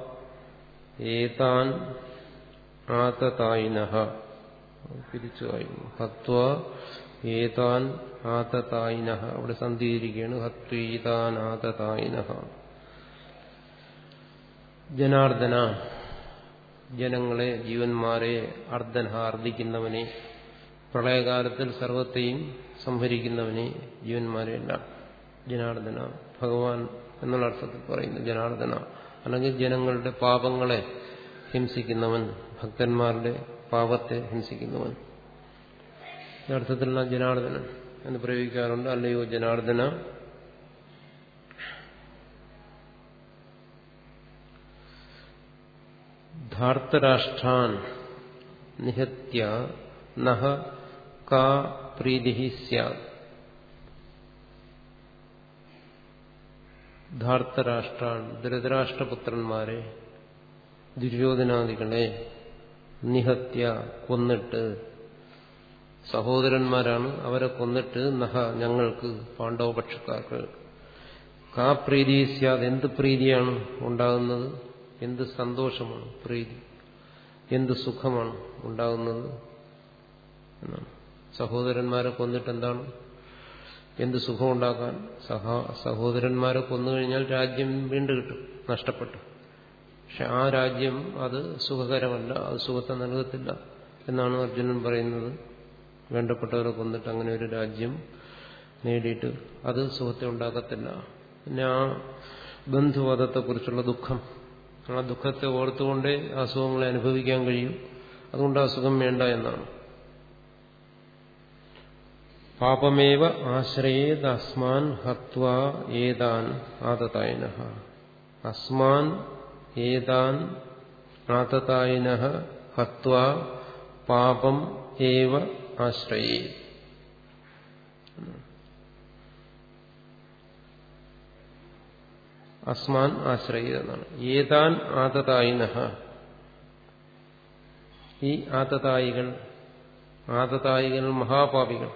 ഏതാൻ ആതതായിന പിരിച്ചു വായിക്കുന്നു ഹത്വ ഏതാൻ ആതതായിന അവിടെ സന്ധിയിരിക്കുകയാണ് ഹത്വീതാൻ ആതതായിന ജനാർദ്ദന ജനങ്ങളെ ജീവന്മാരെ അർദ്ധന അർദ്ദിക്കുന്നവനെ പ്രളയകാലത്തിൽ സർവത്തെയും സംഭരിക്കുന്നവനെ ജീവന്മാരെയെല്ലാം ജനാർദ്ദന ഭഗവാൻ എന്നുള്ള അർത്ഥത്തിൽ പറയുന്നു ജനാർദ്ദന അല്ലെങ്കിൽ ജനങ്ങളുടെ പാപങ്ങളെ ഹിംസിക്കുന്നവൻ ഭക്തന്മാരുടെ പാപത്തെ ഹിംസിക്കുന്നവൻ ഈ അർത്ഥത്തിലുള്ള ജനാർദ്ദനൻ എന്ന് പ്രയോഗിക്കാറുണ്ട് അല്ലയോ ജനാർദ്ദന ധാർത്തരാഷ്ട്രാൻ നിഹത്യ നഹ കാ പ്രീതി സ്യാത് ധാർത്തരാഷ്ട്രാൻ ധൃതരാഷ്ട്രപുത്രന്മാരെ ദുര്യോധനാദികളെ നിഹത്യ കൊന്നിട്ട് സഹോദരന്മാരാണ് അവരെ കൊന്നിട്ട് നഹ ഞങ്ങൾക്ക് പാണ്ഡവപക്ഷക്കാർക്ക് കാ പ്രീതി സ്യാത് എന്ത് പ്രീതിയാണ് ഉണ്ടാകുന്നത് എന്ത് സന്തോഷമാണ് പ്രീതി എന്ത് സുഖമാണ് ഉണ്ടാകുന്നത് എന്നാണ് സഹോദരന്മാരെ കൊന്നിട്ട് എന്താണ് എന്ത് സുഖമുണ്ടാക്കാൻ സഹ സഹോദരന്മാരെ കൊന്നുകഴിഞ്ഞാൽ രാജ്യം വീണ്ടും കിട്ടും നഷ്ടപ്പെട്ടു പക്ഷെ ആ രാജ്യം അത് സുഖകരമല്ല അത് സുഖത്തെ നൽകത്തില്ല എന്നാണ് അർജുനൻ പറയുന്നത് വേണ്ടപ്പെട്ടവരെ കൊന്നിട്ട് അങ്ങനെ ഒരു രാജ്യം നേടിയിട്ട് അത് സുഖത്തെ ഉണ്ടാക്കത്തില്ല പിന്നെ ആ ബന്ധുവധത്തെക്കുറിച്ചുള്ള ദുഃഖം ആ ദുഃഖത്തെ ഓർത്തുകൊണ്ടേ ആ സുഖങ്ങളെ അനുഭവിക്കാൻ കഴിയും അതുകൊണ്ട് ആ സുഖം വേണ്ട എന്നാണ് പാപമേവ ആശ്രയേത് അസ്മാൻ ഹത്വ ഏതാൻ ആതതായന അസ്മാൻ ഏതാൻ ആതതായന ഹത്വ പാപം ഏവ ആശ്രയേ അസ്മാൻ ആശ്രയിതെന്നാണ് ഏതാൻ ആതതായിന ഈ ആതതായികൾ ആതതായികൾ മഹാപാപികൾ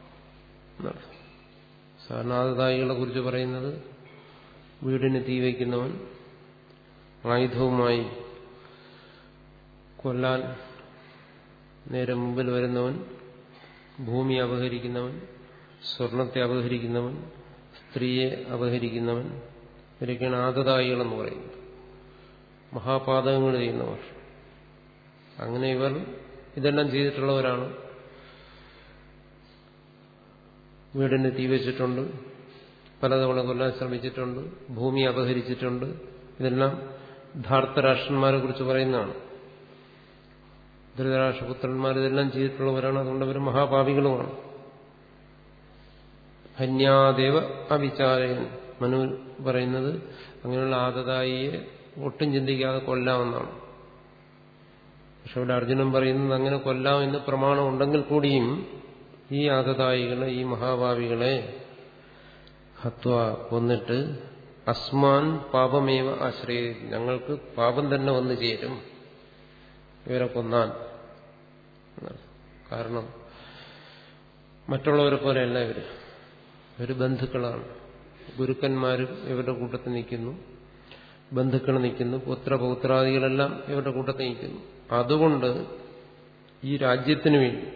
സാധാരണ ആതതായികളെ കുറിച്ച് പറയുന്നത് വീടിന് തീ വയ്ക്കുന്നവൻ ആയുധവുമായി കൊല്ലാൻ നേരെ മുമ്പിൽ വരുന്നവൻ ഭൂമി അപഹരിക്കുന്നവൻ സ്വർണത്തെ അപഹരിക്കുന്നവൻ സ്ത്രീയെ അപഹരിക്കുന്നവൻ ഇവരൊക്കെയാണ് ആദതായികളെന്ന് പറയുന്നത് മഹാപാതകങ്ങൾ ചെയ്യുന്നവർ അങ്ങനെ ഇവർ ഇതെല്ലാം ചെയ്തിട്ടുള്ളവരാണ് വീടിന് തീ വെച്ചിട്ടുണ്ട് പലതവണ കൊല്ലാൻ ശ്രമിച്ചിട്ടുണ്ട് ഭൂമി അപഹരിച്ചിട്ടുണ്ട് ഇതെല്ലാം ധാർത്തരാഷ്ട്രന്മാരെ കുറിച്ച് പറയുന്നതാണ് ധൃതരാഷ്ട്രപുത്രന്മാർ ഇതെല്ലാം ചെയ്തിട്ടുള്ളവരാണ് അതുകൊണ്ട് അവർ മഹാപാപികളുമാണ് ഹന്യാദേവ അവിചാരയൻ മനു പറയുന്നത് അങ്ങനെയുള്ള ആദതായിയെ ഒട്ടും ചിന്തിക്കാതെ കൊല്ലാമെന്നാണ് പക്ഷെ ഇവിടെ അർജുനൻ പറയുന്നത് അങ്ങനെ കൊല്ലാം എന്ന് പ്രമാണം ഉണ്ടെങ്കിൽ കൂടിയും ഈ ആദതായികളെ ഈ മഹാഭാവികളെ ഹത്വ കൊന്നിട്ട് അസ്മാൻ പാപമേവ ആശ്രയ ഞങ്ങൾക്ക് പാപം തന്നെ വന്നു ചേരും ഇവരെ കൊന്നാൽ കാരണം മറ്റുള്ളവരെ പോലെയല്ല ഇവര് ഇവര് ബന്ധുക്കളാണ് ഗുരുക്കന്മാരും ഇവരുടെ കൂട്ടത്തിൽ നിൽക്കുന്നു ബന്ധുക്കൾ നിൽക്കുന്നു പുത്രപൗത്രാദികളെല്ലാം ഇവരുടെ കൂട്ടത്തിൽ നിൽക്കുന്നു അതുകൊണ്ട് ഈ രാജ്യത്തിന് വേണ്ടി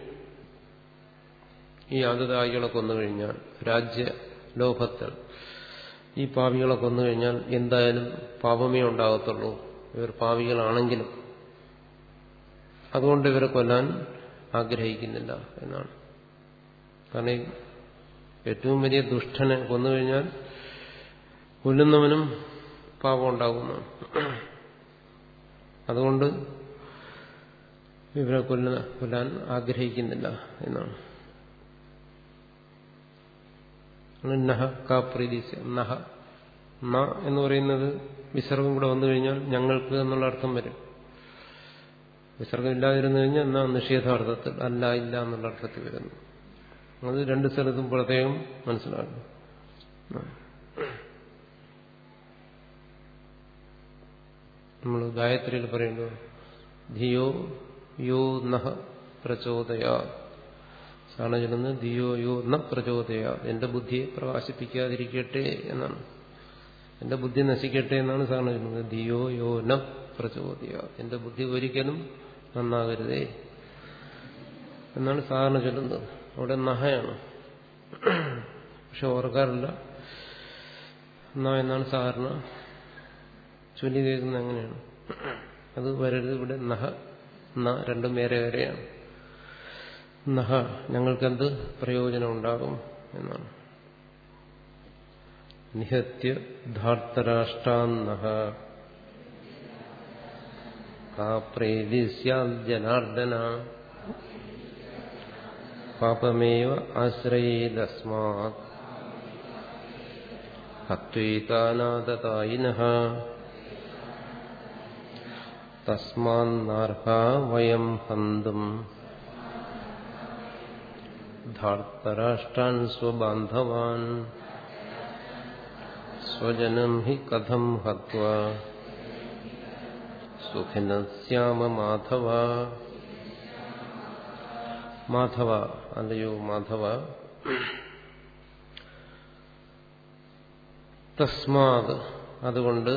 ഈ ആദതായികളെ കൊന്നുകഴിഞ്ഞാൽ രാജ്യ ലോഭത്തിൽ ഈ പാവികളെ കൊന്നുകഴിഞ്ഞാൽ എന്തായാലും പാപമേ ഉണ്ടാകത്തുള്ളൂ ഇവർ പാവികളാണെങ്കിലും അതുകൊണ്ട് ഇവരെ കൊല്ലാൻ ആഗ്രഹിക്കുന്നില്ല എന്നാണ് കാരണം ഏറ്റവും വലിയ ദുഷ്ടനെ കൊന്നുകഴിഞ്ഞാൽ കൊല്ലുന്നവനും പാപം ഉണ്ടാകുന്നു അതുകൊണ്ട് ഇവരെ കൊല്ല കൊല്ലാൻ ആഗ്രഹിക്കുന്നില്ല എന്നാണ് നഹ കാപ്രീതി നഹ ന എന്ന് പറയുന്നത് വിസർഗം കൂടെ വന്നു കഴിഞ്ഞാൽ ഞങ്ങൾക്ക് എന്നുള്ള അർത്ഥം വരും വിസർഗം ഇല്ലാതിരുന്നു കഴിഞ്ഞാൽ എന്നാ നിഷേധാർത്ഥത്തിൽ അല്ല ഇല്ല എന്നുള്ള അർത്ഥത്തിൽ വരുന്നു അത് രണ്ട് സ്ഥലത്തും പ്രത്യേകം മനസ്സിലാക്കണം നമ്മൾ ഗായത്രിയിൽ പറയുന്നു ധിയോ യോ നഹ പ്രചോദയാ സാണ് ചെല്ലുന്നത് ധിയോ യോ ന പ്രചോദയാ എന്റെ ബുദ്ധിയെ പ്രകാശിപ്പിക്കാതിരിക്കട്ടെ എന്നാണ് എന്റെ ബുദ്ധി നശിക്കട്ടെ എന്നാണ് സാറിന് ചെല്ലുന്നത് ധിയോ യോ ന പ്രചോദയാ എന്റെ ബുദ്ധി ഒരിക്കലും നന്നാകരുതേ എന്നാണ് സാധാരണ ചൊല്ലുന്നത് അവിടെ നഹയാണ് പക്ഷെ ഓർക്കാറില്ല ന എന്നാണ് സാധാരണ ചൊല്ലി കേൾക്കുന്നത് അങ്ങനെയാണ് അത് വരരുത് ഇവിടെ നഹ ന രണ്ടും വേറെ വേറെയാണ് നഹ ഞങ്ങൾക്കെന്ത് പ്രയോജനം ഉണ്ടാകും എന്നാണ് നിഹത്യ ധാർത്തരാഷ്ട്രാന്നഹ കാപ്രേതി ജനാർദ്ദന പാപമേവ ആശ്രയേതസ്മാത് ഹത്വേതാനാദതായിന തസ്മാന്നർഹ വയം ഹന്തും ധാർത്തരാഷ്ട്രാൻ സ്വബാന്ധവാൻ സ്വജനം ഹി കഥം ഹത്വ സുഖിനസ്യാമ മാധവ മാധവ അല്ലയോ മാധവ തസ്മാത് അതുകൊണ്ട്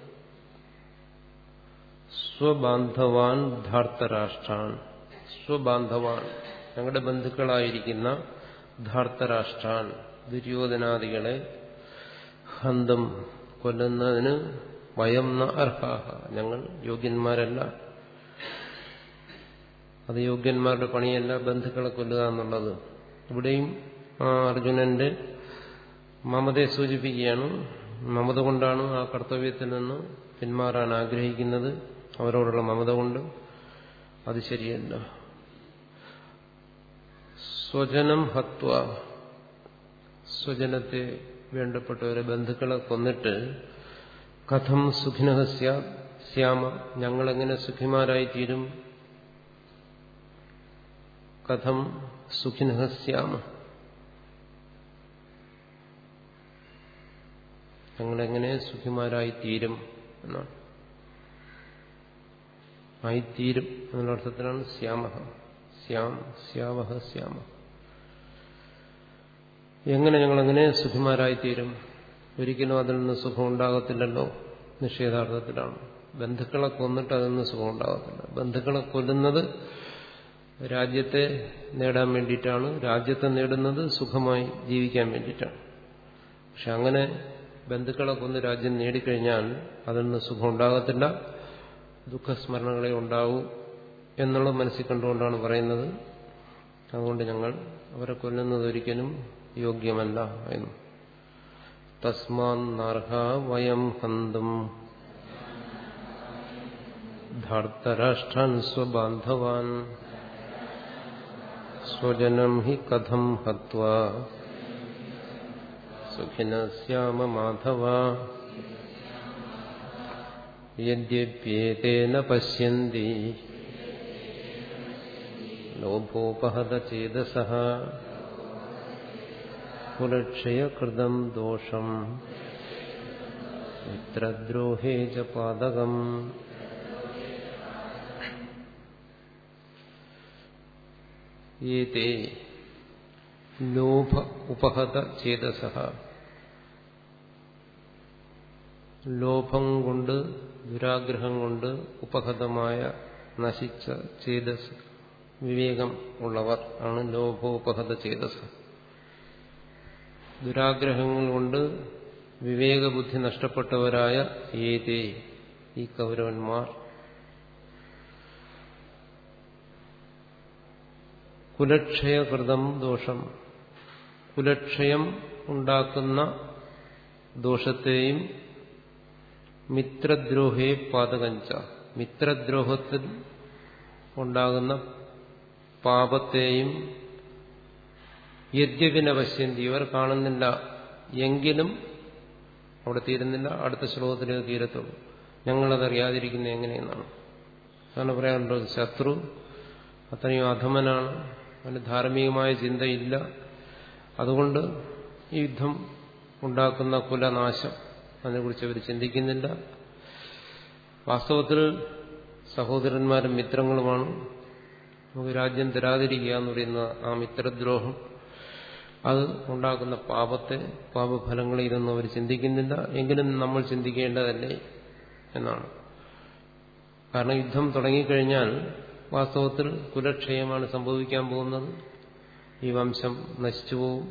സ്വബാന്ധവാൻ ധാർത്തരാഷ്ട്രാൻ സ്വബാന്ധവാൻ ഞങ്ങളുടെ ബന്ധുക്കളായിരിക്കുന്ന ധാർത്തരാഷ്ട്രാൻ ദുര്യോധനാദികളെ ഹന്തം കൊല്ലുന്നതിന് വയം ന അർഹാഹ ഞങ്ങൾ യോഗ്യന്മാരല്ല അത് യോഗ്യന്മാരുടെ പണിയല്ല ബന്ധുക്കളെ കൊല്ലുക എന്നുള്ളത് ഇവിടെയും ആ അർജുനന്റെ മമതയെ സൂചിപ്പിക്കുകയാണ് മമത കൊണ്ടാണ് ആ കർത്തവ്യത്തിൽ നിന്ന് പിന്മാറാൻ ആഗ്രഹിക്കുന്നത് അവരോടുള്ള മമത കൊണ്ട് അത് ശരിയല്ല സ്വജനം ഹത്വ സ്വജനത്തെ വേണ്ടപ്പെട്ടവരെ ബന്ധുക്കളെ കൊന്നിട്ട് കഥം സുഖിനഹ ശ്യാമ ഞങ്ങളെങ്ങനെ സുഖിമാരായി തീരും കഥം സുഖിനഹ ശ്യാമ ഞങ്ങളെങ്ങനെ സുഖിമാരായി തീരും എന്നാണ് ആയിത്തീരും എന്നുള്ള അർത്ഥത്തിലാണ് ശ്യാമ ശ്യാം ശ്യാമഹ ശ്യാമ എങ്ങനെ ഞങ്ങളെങ്ങനെ സുഖിമാരായിത്തീരും ഒരിക്കലും അതിൽ നിന്ന് സുഖം ഉണ്ടാകത്തില്ലല്ലോ നിഷേധാർത്ഥത്തിലാണ് ബന്ധുക്കളെ കൊന്നിട്ട് അതിൽ നിന്ന് സുഖം ഉണ്ടാകത്തില്ല ബന്ധുക്കളെ കൊല്ലുന്നത് രാജ്യത്തെ നേടാൻ വേണ്ടിയിട്ടാണ് രാജ്യത്തെ നേടുന്നത് സുഖമായി ജീവിക്കാൻ വേണ്ടിയിട്ടാണ് പക്ഷെ അങ്ങനെ ബന്ധുക്കളെ കൊന്ന് രാജ്യം നേടിക്കഴിഞ്ഞാൽ അതിൽ നിന്ന് സുഖം ഉണ്ടാകത്തില്ല ദുഃഖസ്മരണകളെ ഉണ്ടാവൂ എന്നുള്ള മനസ്സിൽ കണ്ടുകൊണ്ടാണ് പറയുന്നത് അതുകൊണ്ട് ഞങ്ങൾ അവരെ കൊല്ലുന്നത് ഒരിക്കലും യോഗ്യമല്ല എന്ന് തസ്മാർഹ വയം ഹന്തും ധാർത്തരാഷ്ട്രാൻ സ്വബാന്ധവാൻ സ്വജനം ഹി കഥം ഹത്വാ സുഖിന ശ്യാമ മാധവ യദ്യപ്യേതേന പശ്യന്തി ലോഭോപഹത ചേതസ കുലക്ഷയകൃതം ദോഷം മിത്രദ്രോഹേ ച പാതകം ഏതേ ലോഭ ഉപഹത ചേതസ ലോഭം കൊണ്ട് ദുരാഗ്രഹം കൊണ്ട് ഉപഹതമായ നശിച്ച ചേതസ് വിവേകം ഉള്ളവർ ആണ് ലോഭോപഹത ചേതസ് ദുരാഗ്രഹങ്ങൾ കൊണ്ട് വിവേകബുദ്ധി നഷ്ടപ്പെട്ടവരായ ഏതേ ഈ കൗരവന്മാർ കുലക്ഷയകൃതം ദോഷം കുലക്ഷയം ഉണ്ടാക്കുന്ന ദോഷത്തെയും മിത്രദ്രോഹേ പാതകഞ്ച മിത്രദ്രോഹത്തിൽ ഉണ്ടാകുന്ന പാപത്തെയും യദ്യപിന പശ്യന്തി ഇവർ കാണുന്നില്ല എങ്കിലും അവിടെ തീരുന്നില്ല അടുത്ത ശ്ലോകത്തിലേക്ക് തീരത്തുള്ളൂ ഞങ്ങളതറിയാതിരിക്കുന്നത് എങ്ങനെയെന്നാണ് കാരണം പറയാറുണ്ടോ ശത്രു അത്രയും അധമനാണ് അവന് ധാർമ്മികമായ ചിന്തയില്ല അതുകൊണ്ട് ഈ യുദ്ധം ഉണ്ടാക്കുന്ന കുലനാശം അതിനെക്കുറിച്ച് അവർ ചിന്തിക്കുന്നില്ല വാസ്തവത്തിൽ സഹോദരന്മാരും മിത്രങ്ങളുമാണ് നമുക്ക് രാജ്യം തരാതിരിക്കുക എന്ന് പറയുന്ന ആ മിത്രദ്രോഹം അത് ഉണ്ടാക്കുന്ന പാപത്തെ പാപഫലങ്ങളെ ഇതൊന്നും അവർ ചിന്തിക്കുന്നില്ല എങ്കിലും നമ്മൾ ചിന്തിക്കേണ്ടതല്ലേ എന്നാണ് കാരണം യുദ്ധം തുടങ്ങിക്കഴിഞ്ഞാൽ വാസ്തവത്തിൽ കുലക്ഷയമാണ് സംഭവിക്കാൻ പോകുന്നത് ഈ വംശം നശിച്ചു പോകും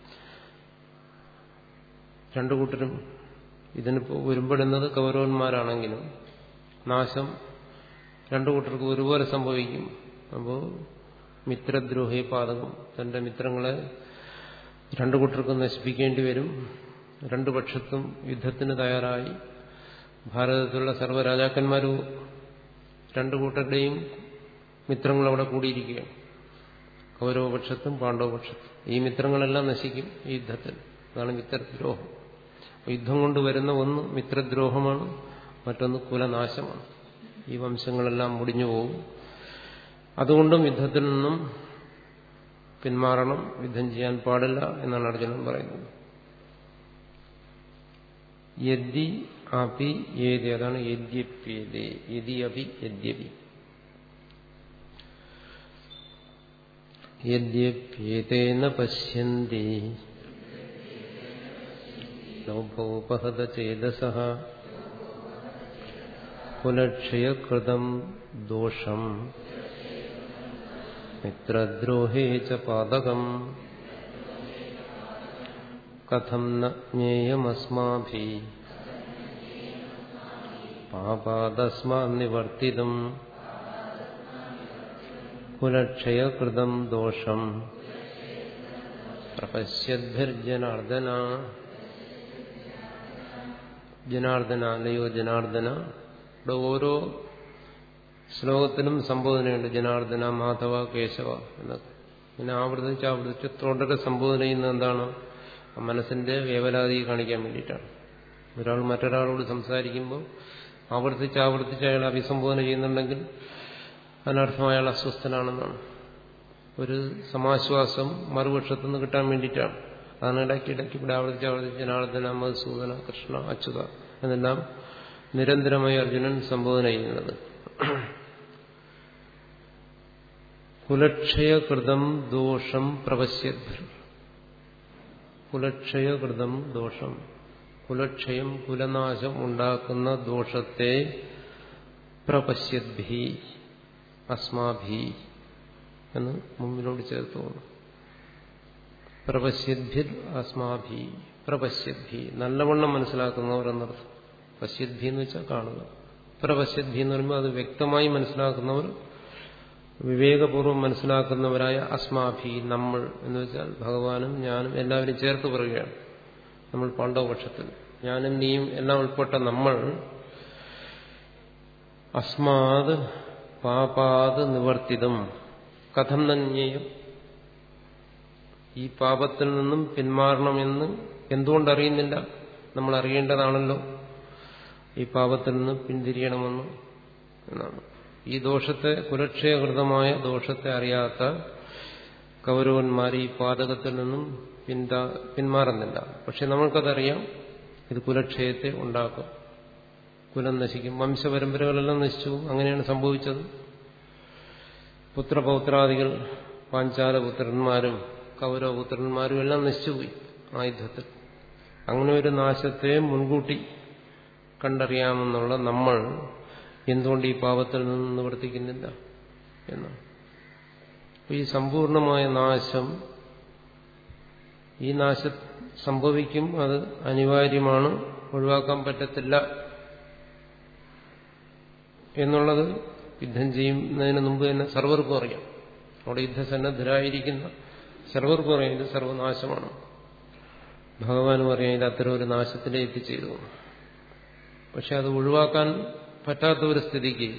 രണ്ടു കൂട്ടരും ഇതിനിപ്പോ ഒരുമ്പെടുന്നത് കൗരവന്മാരാണെങ്കിലും നാശം രണ്ടു കൂട്ടർക്ക് ഒരുപോലെ സംഭവിക്കും അപ്പോൾ മിത്രദ്രോഹി പാതകം തന്റെ മിത്രങ്ങളെ രണ്ടു കൂട്ടർക്കും നശിപ്പിക്കേണ്ടി വരും രണ്ടു പക്ഷത്തും യുദ്ധത്തിന് തയ്യാറായി ഭാരതത്തിലുള്ള സർവ്വരാജാക്കന്മാരും രണ്ടു കൂട്ടരുടെയും മിത്രങ്ങൾ അവിടെ കൂടിയിരിക്കുകയാണ് കൗരവപക്ഷത്തും പാണ്ഡവപക്ഷത്തും ഈ മിത്രങ്ങളെല്ലാം നശിക്കും ഈ യുദ്ധത്തിൽ അതാണ് മിത്രദ്രോഹം യുദ്ധം കൊണ്ട് വരുന്ന ഒന്ന് മിത്രദ്രോഹമാണ് മറ്റൊന്ന് കുലനാശമാണ് ഈ വംശങ്ങളെല്ലാം മുടിഞ്ഞു പോകും അതുകൊണ്ടും യുദ്ധത്തിൽ നിന്നും പിന്മാറണം യുദ്ധം ചെയ്യാൻ പാടില്ല എന്നാണ് അർജുനൻ പറയുന്നത് യദ്യ അപി ഏതി അതാണ് യദ്യപ്യേതേ യതി അപി യദ്യപി യദ്യപ്യേതേന പശ്യന്തി ലോഭോപഹത ചേതസ കുലക്ഷയകൃതം ദോഷം മിത്രദ്രോഹേ ച പാതകം കഥം ന ജ്ഞേയമസ്മാഭി പാപാദസ്മാന്നിവർത്തിതം കുലക്ഷയകൃതം ദോഷം പ്രപശ്യദ്ഭിർജനാർദ്ദന ജനാർദ്ദന അല്ലയോ ജനാർദ്ദന ഇവിടെ ഓരോ ശ്ലോകത്തിനും സംബോധനയുണ്ട് ജനാർദ്ദന മാധവ കേശവ എന്നൊക്കെ പിന്നെ ആവർത്തിച്ച് ആവർത്തിച്ച് തുടരെ സംബോധന ചെയ്യുന്നത് എന്താണ് മനസ്സിന്റെ വേവലാതി കാണിക്കാൻ വേണ്ടിയിട്ടാണ് ഒരാൾ മറ്റൊരാളോട് സംസാരിക്കുമ്പോൾ ആവർത്തിച്ച് ആവർത്തിച്ച് അയാൾ അഭിസംബോധന ചെയ്യുന്നുണ്ടെങ്കിൽ അതിനർത്ഥം അയാൾ അസ്വസ്ഥനാണെന്നാണ് ഒരു സമാശ്വാസം മറുപക്ഷത്തു നിന്ന് കിട്ടാൻ വേണ്ടിയിട്ടാണ് അതാണ് ഇടയ്ക്ക് ഇടയ്ക്ക് ഇവിടെ ആവർത്തിച്ച് ആവർത്തിച്ച് ജനാർദ്ദന മധുസൂദന കൃഷ്ണ അച്യുത എന്നെല്ലാം നിരന്തരമായി അർജുനൻ സംബോധന ചെയ്യുന്നത് കുലക്ഷയകൃതം ദോഷം പ്രവശ്യദ്ഭർ കുലക്ഷയകൃതം ദോഷം കുലക്ഷയം കുലനാശം ഉണ്ടാക്കുന്ന ദോഷത്തെ പ്രപശ്യദ്ഭി അസ്മാഭി എന്ന് മുമ്പിനോട് ചേർത്ത് പോകുന്നു പ്രപശ്യദ്ഭിർ അസ്മാഭി പ്രപശ്യദ്ഭി നല്ലവണ്ണം മനസ്സിലാക്കുന്നവർ എന്നർത്ഥം പശ്യദ്ഭി എന്ന് വെച്ചാൽ കാണുക പ്രപശ്യദ്ഭി എന്ന് പറയുമ്പോൾ അത് വ്യക്തമായി മനസ്സിലാക്കുന്നവർ വിവേകപൂർവ്വം മനസ്സിലാക്കുന്നവരായ അസ്മാഭി നമ്മൾ എന്ന് വെച്ചാൽ ഭഗവാനും ഞാനും എല്ലാവരും ചേർത്ത് പറയുകയാണ് നമ്മൾ പാണ്ഡവപക്ഷത്തിൽ ഞാനും നീയും എല്ലാം ഉൾപ്പെട്ട നമ്മൾ അസ്മാത് പാപാത് നിവർത്തിതം കഥം നന്യേയം ഈ പാപത്തിൽ നിന്നും പിന്മാറണമെന്ന് എന്തുകൊണ്ട് അറിയുന്നില്ല നമ്മൾ അറിയേണ്ടതാണല്ലോ ഈ പാപത്തിൽ നിന്ന് പിന്തിരിയണമെന്ന് എന്നാണ് ഈ ദോഷത്തെ കുലക്ഷയകൃതമായ ദോഷത്തെ അറിയാത്ത കൗരവന്മാർ ഈ പാതകത്തിൽ നിന്നും പിന്താ പിന്മാറുന്നില്ല പക്ഷെ നമ്മൾക്കതറിയാം ഇത് കുലക്ഷയത്തെ ഉണ്ടാക്കും കുലം നശിക്കും വംശപരമ്പരകളെല്ലാം നശിച്ചു അങ്ങനെയാണ് സംഭവിച്ചത് പുത്രപൗത്രാദികൾ പാഞ്ചാലപുത്രന്മാരും കൗരവപുത്രന്മാരും എല്ലാം നശിച്ചുപോയി ആ യുദ്ധത്തിൽ അങ്ങനെ ഒരു നാശത്തെ മുൻകൂട്ടി കണ്ടറിയാമെന്നുള്ള നമ്മൾ എന്തുകൊണ്ട് ഈ പാപത്തിൽ നിന്ന് നിവർത്തിക്കുന്നില്ല എന്നാണ് ഈ സമ്പൂർണമായ നാശം ഈ നാശം സംഭവിക്കും അത് അനിവാര്യമാണ് ഒഴിവാക്കാൻ പറ്റത്തില്ല എന്നുള്ളത് യുദ്ധം ചെയ്യുന്നതിന് മുമ്പ് തന്നെ സർവർക്കും അറിയാം അവിടെ യുദ്ധസന്നദ്ധരായിരിക്കുന്ന സർവർക്കും അറിയാം ഇത് സർവനാശമാണ് ഭഗവാനും അറിയാം ഇത് അത്തരം ഒരു നാശത്തിലേ എത്തിച്ചേരുന്നു പക്ഷെ അത് ഒഴിവാക്കാൻ പറ്റാത്ത ഒരു സ്ഥിതിക്ക്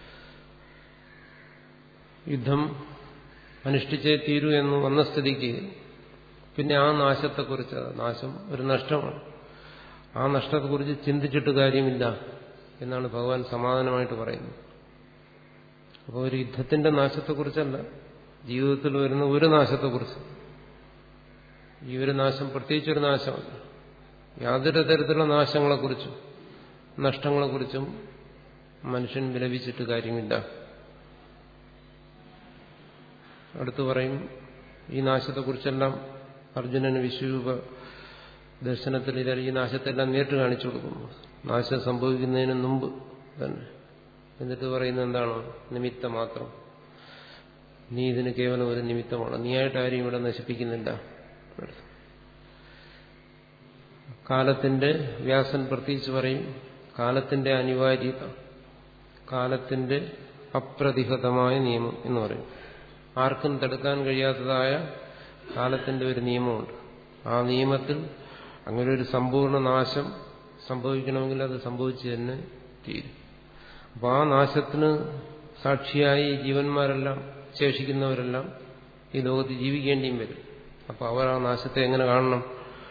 യുദ്ധം അനുഷ്ഠിച്ചേ തീരൂ എന്ന് വന്ന സ്ഥിതിക്ക് പിന്നെ ആ നാശത്തെക്കുറിച്ച് നാശം ഒരു നഷ്ടമാണ് ആ നഷ്ടത്തെക്കുറിച്ച് ചിന്തിച്ചിട്ട് കാര്യമില്ല എന്നാണ് ഭഗവാൻ സമാധാനമായിട്ട് പറയുന്നത് അപ്പോൾ ഒരു യുദ്ധത്തിന്റെ നാശത്തെക്കുറിച്ചല്ല ജീവിതത്തിൽ വരുന്ന ഒരു നാശത്തെക്കുറിച്ച് ഈ ഒരു നാശം പ്രത്യേകിച്ചൊരു നാശമല്ല യാതൊരു തരത്തിലുള്ള നാശങ്ങളെക്കുറിച്ചും നഷ്ടങ്ങളെക്കുറിച്ചും മനുഷ്യൻ വിലപിച്ചിട്ട് കാര്യമില്ല അടുത്തു പറയും ഈ നാശത്തെക്കുറിച്ചെല്ലാം അർജുനന് വിശ്വരൂപ ദർശനത്തിൽ ഇതർ ഈ നാശത്തെല്ലാം നേരിട്ട് കാണിച്ചു കൊടുക്കുന്നു നാശം സംഭവിക്കുന്നതിന് മുമ്പ് തന്നെ എന്നിട്ട് പറയുന്നത് എന്താണ് നിമിത്തം മാത്രം നീ ഇതിന് കേവലം ഒരു നിമിത്തമാണ് നീയായിട്ട് ആരും ഇവിടെ നശിപ്പിക്കുന്നില്ല കാലത്തിന്റെ വ്യാസൻ പ്രത്യേകിച്ച് പറയും കാലത്തിന്റെ അനിവാര്യത കാലത്തിന്റെ അപ്രതിഹതമായ നിയമം എന്ന് പറയും ആർക്കും തടുക്കാൻ കഴിയാത്തതായ കാലത്തിന്റെ ഒരു നിയമമുണ്ട് ആ നിയമത്തിൽ അങ്ങനെ ഒരു സമ്പൂർണ്ണ നാശം സംഭവിക്കണമെങ്കിൽ അത് സംഭവിച്ചു തന്നെ തീരും അപ്പൊ ആ നാശത്തിന് സാക്ഷിയായി ജീവന്മാരെല്ലാം ശേഷിക്കുന്നവരെല്ലാം ഈ ലോകത്ത് ജീവിക്കേണ്ടിയും വരും അപ്പൊ അവർ ആ നാശത്തെ എങ്ങനെ കാണണം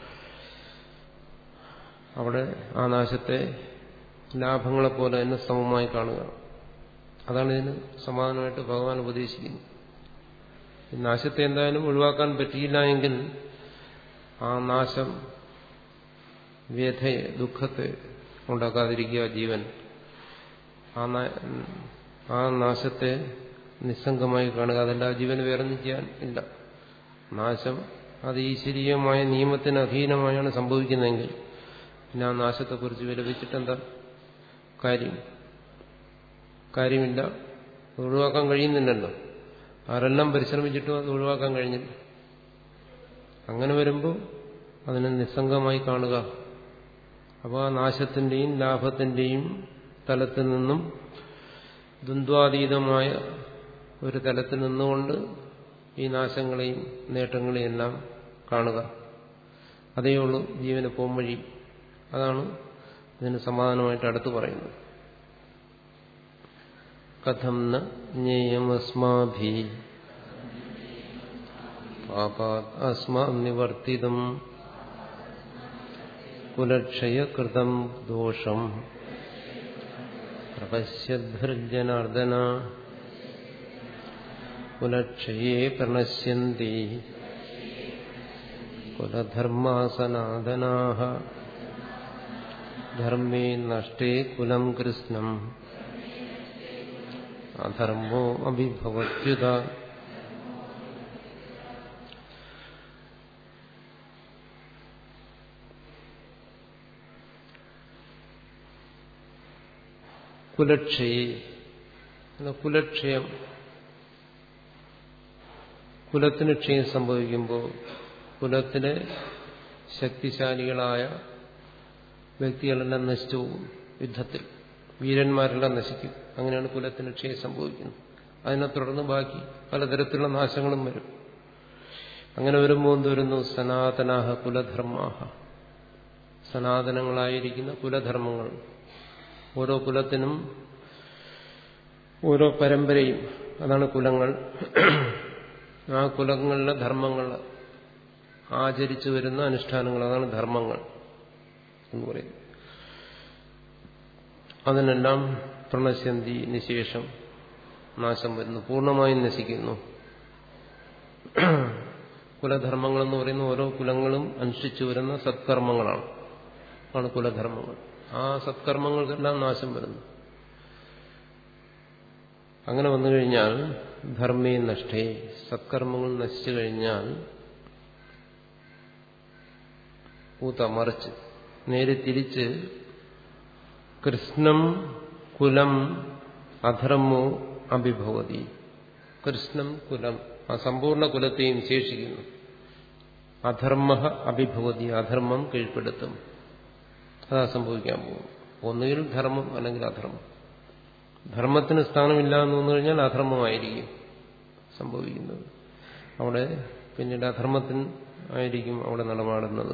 അവിടെ ആ നാശത്തെ ലാഭങ്ങളെപ്പോലെ തന്നെ സമമായി കാണുക അതാണ് ഇതിന് സമാധാനമായിട്ട് ഭഗവാൻ ഉപദേശിക്കുന്നത് ഈ നാശത്തെ എന്തായാലും ഒഴിവാക്കാൻ പറ്റിയില്ല എങ്കിൽ ആ നാശം വ്യഥയെ ദുഃഖത്തെ ഉണ്ടാക്കാതിരിക്കുക ജീവൻ ആ ആ നാശത്തെ നിസ്സംഗമായി കാണുക അതല്ല ജീവന് വേറൊന്നും ചെയ്യാൻ ഇല്ല നാശം അത് ഈശ്വരീയമായ നിയമത്തിന് അധീനമായാണ് സംഭവിക്കുന്നതെങ്കിൽ പിന്നെ ആ നാശത്തെക്കുറിച്ച് വിലപിച്ചിട്ടെന്താ കാര്യം കാര്യമില്ല ഒഴിവാക്കാൻ കഴിയുന്നില്ലല്ലോ ആരെല്ലാം പരിശ്രമിച്ചിട്ടും അത് ഒഴിവാക്കാൻ കഴിഞ്ഞില്ല അങ്ങനെ വരുമ്പോൾ അതിനെ നിസ്സംഗമായി കാണുക അപ്പോൾ ആ നാശത്തിന്റെയും ലാഭത്തിന്റെയും തലത്തിൽ നിന്നും ദ്വന്ദ്വാതീതമായ ഒരു തലത്തിൽ നിന്നുകൊണ്ട് ഈ നാശങ്ങളെയും നേട്ടങ്ങളെയും എല്ലാം കാണുക അതേ ഉള്ളൂ ജീവന് പോംവഴി അതാണ് ഇതിന് സമാധാനമായിട്ട് അടുത്ത് പറയുന്നത് കഥം ന ജ്ഞേയമസ്മാഭി പാപാത് അസ്മാ നിവർത്തിതം കുലക്ഷയകൃതം ദോഷം പ്രപശ്യദ്ഭിർജനാർദ്ദന കുലക്ഷയേ പ്രണശ്യന്തി കുലധർമാസനാദനാ ധർമ്മേ നഷ്ടേ കുലം കൃഷ്ണം അധർമ്മോ അഭിഭവത്യുത കുലക്ഷയെ കുലക്ഷയം കുലത്തിന് ക്ഷയം സംഭവിക്കുമ്പോൾ കുലത്തിലെ ശക്തിശാലികളായ വ്യക്തികളെല്ലാം നശിച്ചു പോകും യുദ്ധത്തിൽ വീരന്മാരെല്ലാം നശിക്കും അങ്ങനെയാണ് കുലത്തിന് ക്ഷയം സംഭവിക്കുന്നത് അതിനെ തുടർന്ന് ബാക്കി പലതരത്തിലുള്ള നാശങ്ങളും വരും അങ്ങനെ വരുമ്പോൾ എന്ത് വരുന്നു സനാതനാഹ കുലധർമാഹ സനാതനങ്ങളായിരിക്കുന്ന കുലധർമ്മങ്ങൾ ഓരോ കുലത്തിനും ഓരോ പരമ്പരയും അതാണ് കുലങ്ങൾ ആ കുലങ്ങളിലെ ധർമ്മങ്ങൾ ആചരിച്ചു വരുന്ന അനുഷ്ഠാനങ്ങൾ അതാണ് ധർമ്മങ്ങൾ എന്ന് പറയുന്നത് അതിനെല്ലാം പ്രണശന്തി നിശേഷം നാശം വരുന്നു പൂർണ്ണമായും നശിക്കുന്നു കുലധർമ്മങ്ങൾ എന്ന് പറയുന്ന ഓരോ കുലങ്ങളും അനുഷ്ഠിച്ചു വരുന്ന സത്കർമ്മങ്ങളാണ് ആണ് കുലധർമ്മങ്ങൾ ആ സത്കർമ്മങ്ങൾക്കെല്ലാം നാശം വരുന്നു അങ്ങനെ വന്നു കഴിഞ്ഞാൽ ധർമ്മേ നഷ്ടേ സത്കർമ്മങ്ങൾ നശിച്ചു കഴിഞ്ഞാൽ പൂത്ത മറിച്ച് നേരെ തിരിച്ച് കൃഷ്ണം കുലം അധർമ്മോ അഭിഭവതി കൃഷ്ണം കുലം ആ സമ്പൂർണ്ണ കുലത്തെയും ശേഷിക്കുന്നു അധർമ്മ അഭിഭവതി അധർമ്മം കീഴ്പ്പെടുത്തും അതാ സംഭവിക്കാൻ പോകും ഒന്നുകിൽ ധർമ്മം അല്ലെങ്കിൽ അധർമ്മം ധർമ്മത്തിന് സ്ഥാനമില്ല എന്ന് വന്നു കഴിഞ്ഞാൽ അധർമ്മമായിരിക്കും സംഭവിക്കുന്നത് അവിടെ പിന്നീട് അധർമ്മത്തിന് ആയിരിക്കും അവിടെ നടമാടുന്നത്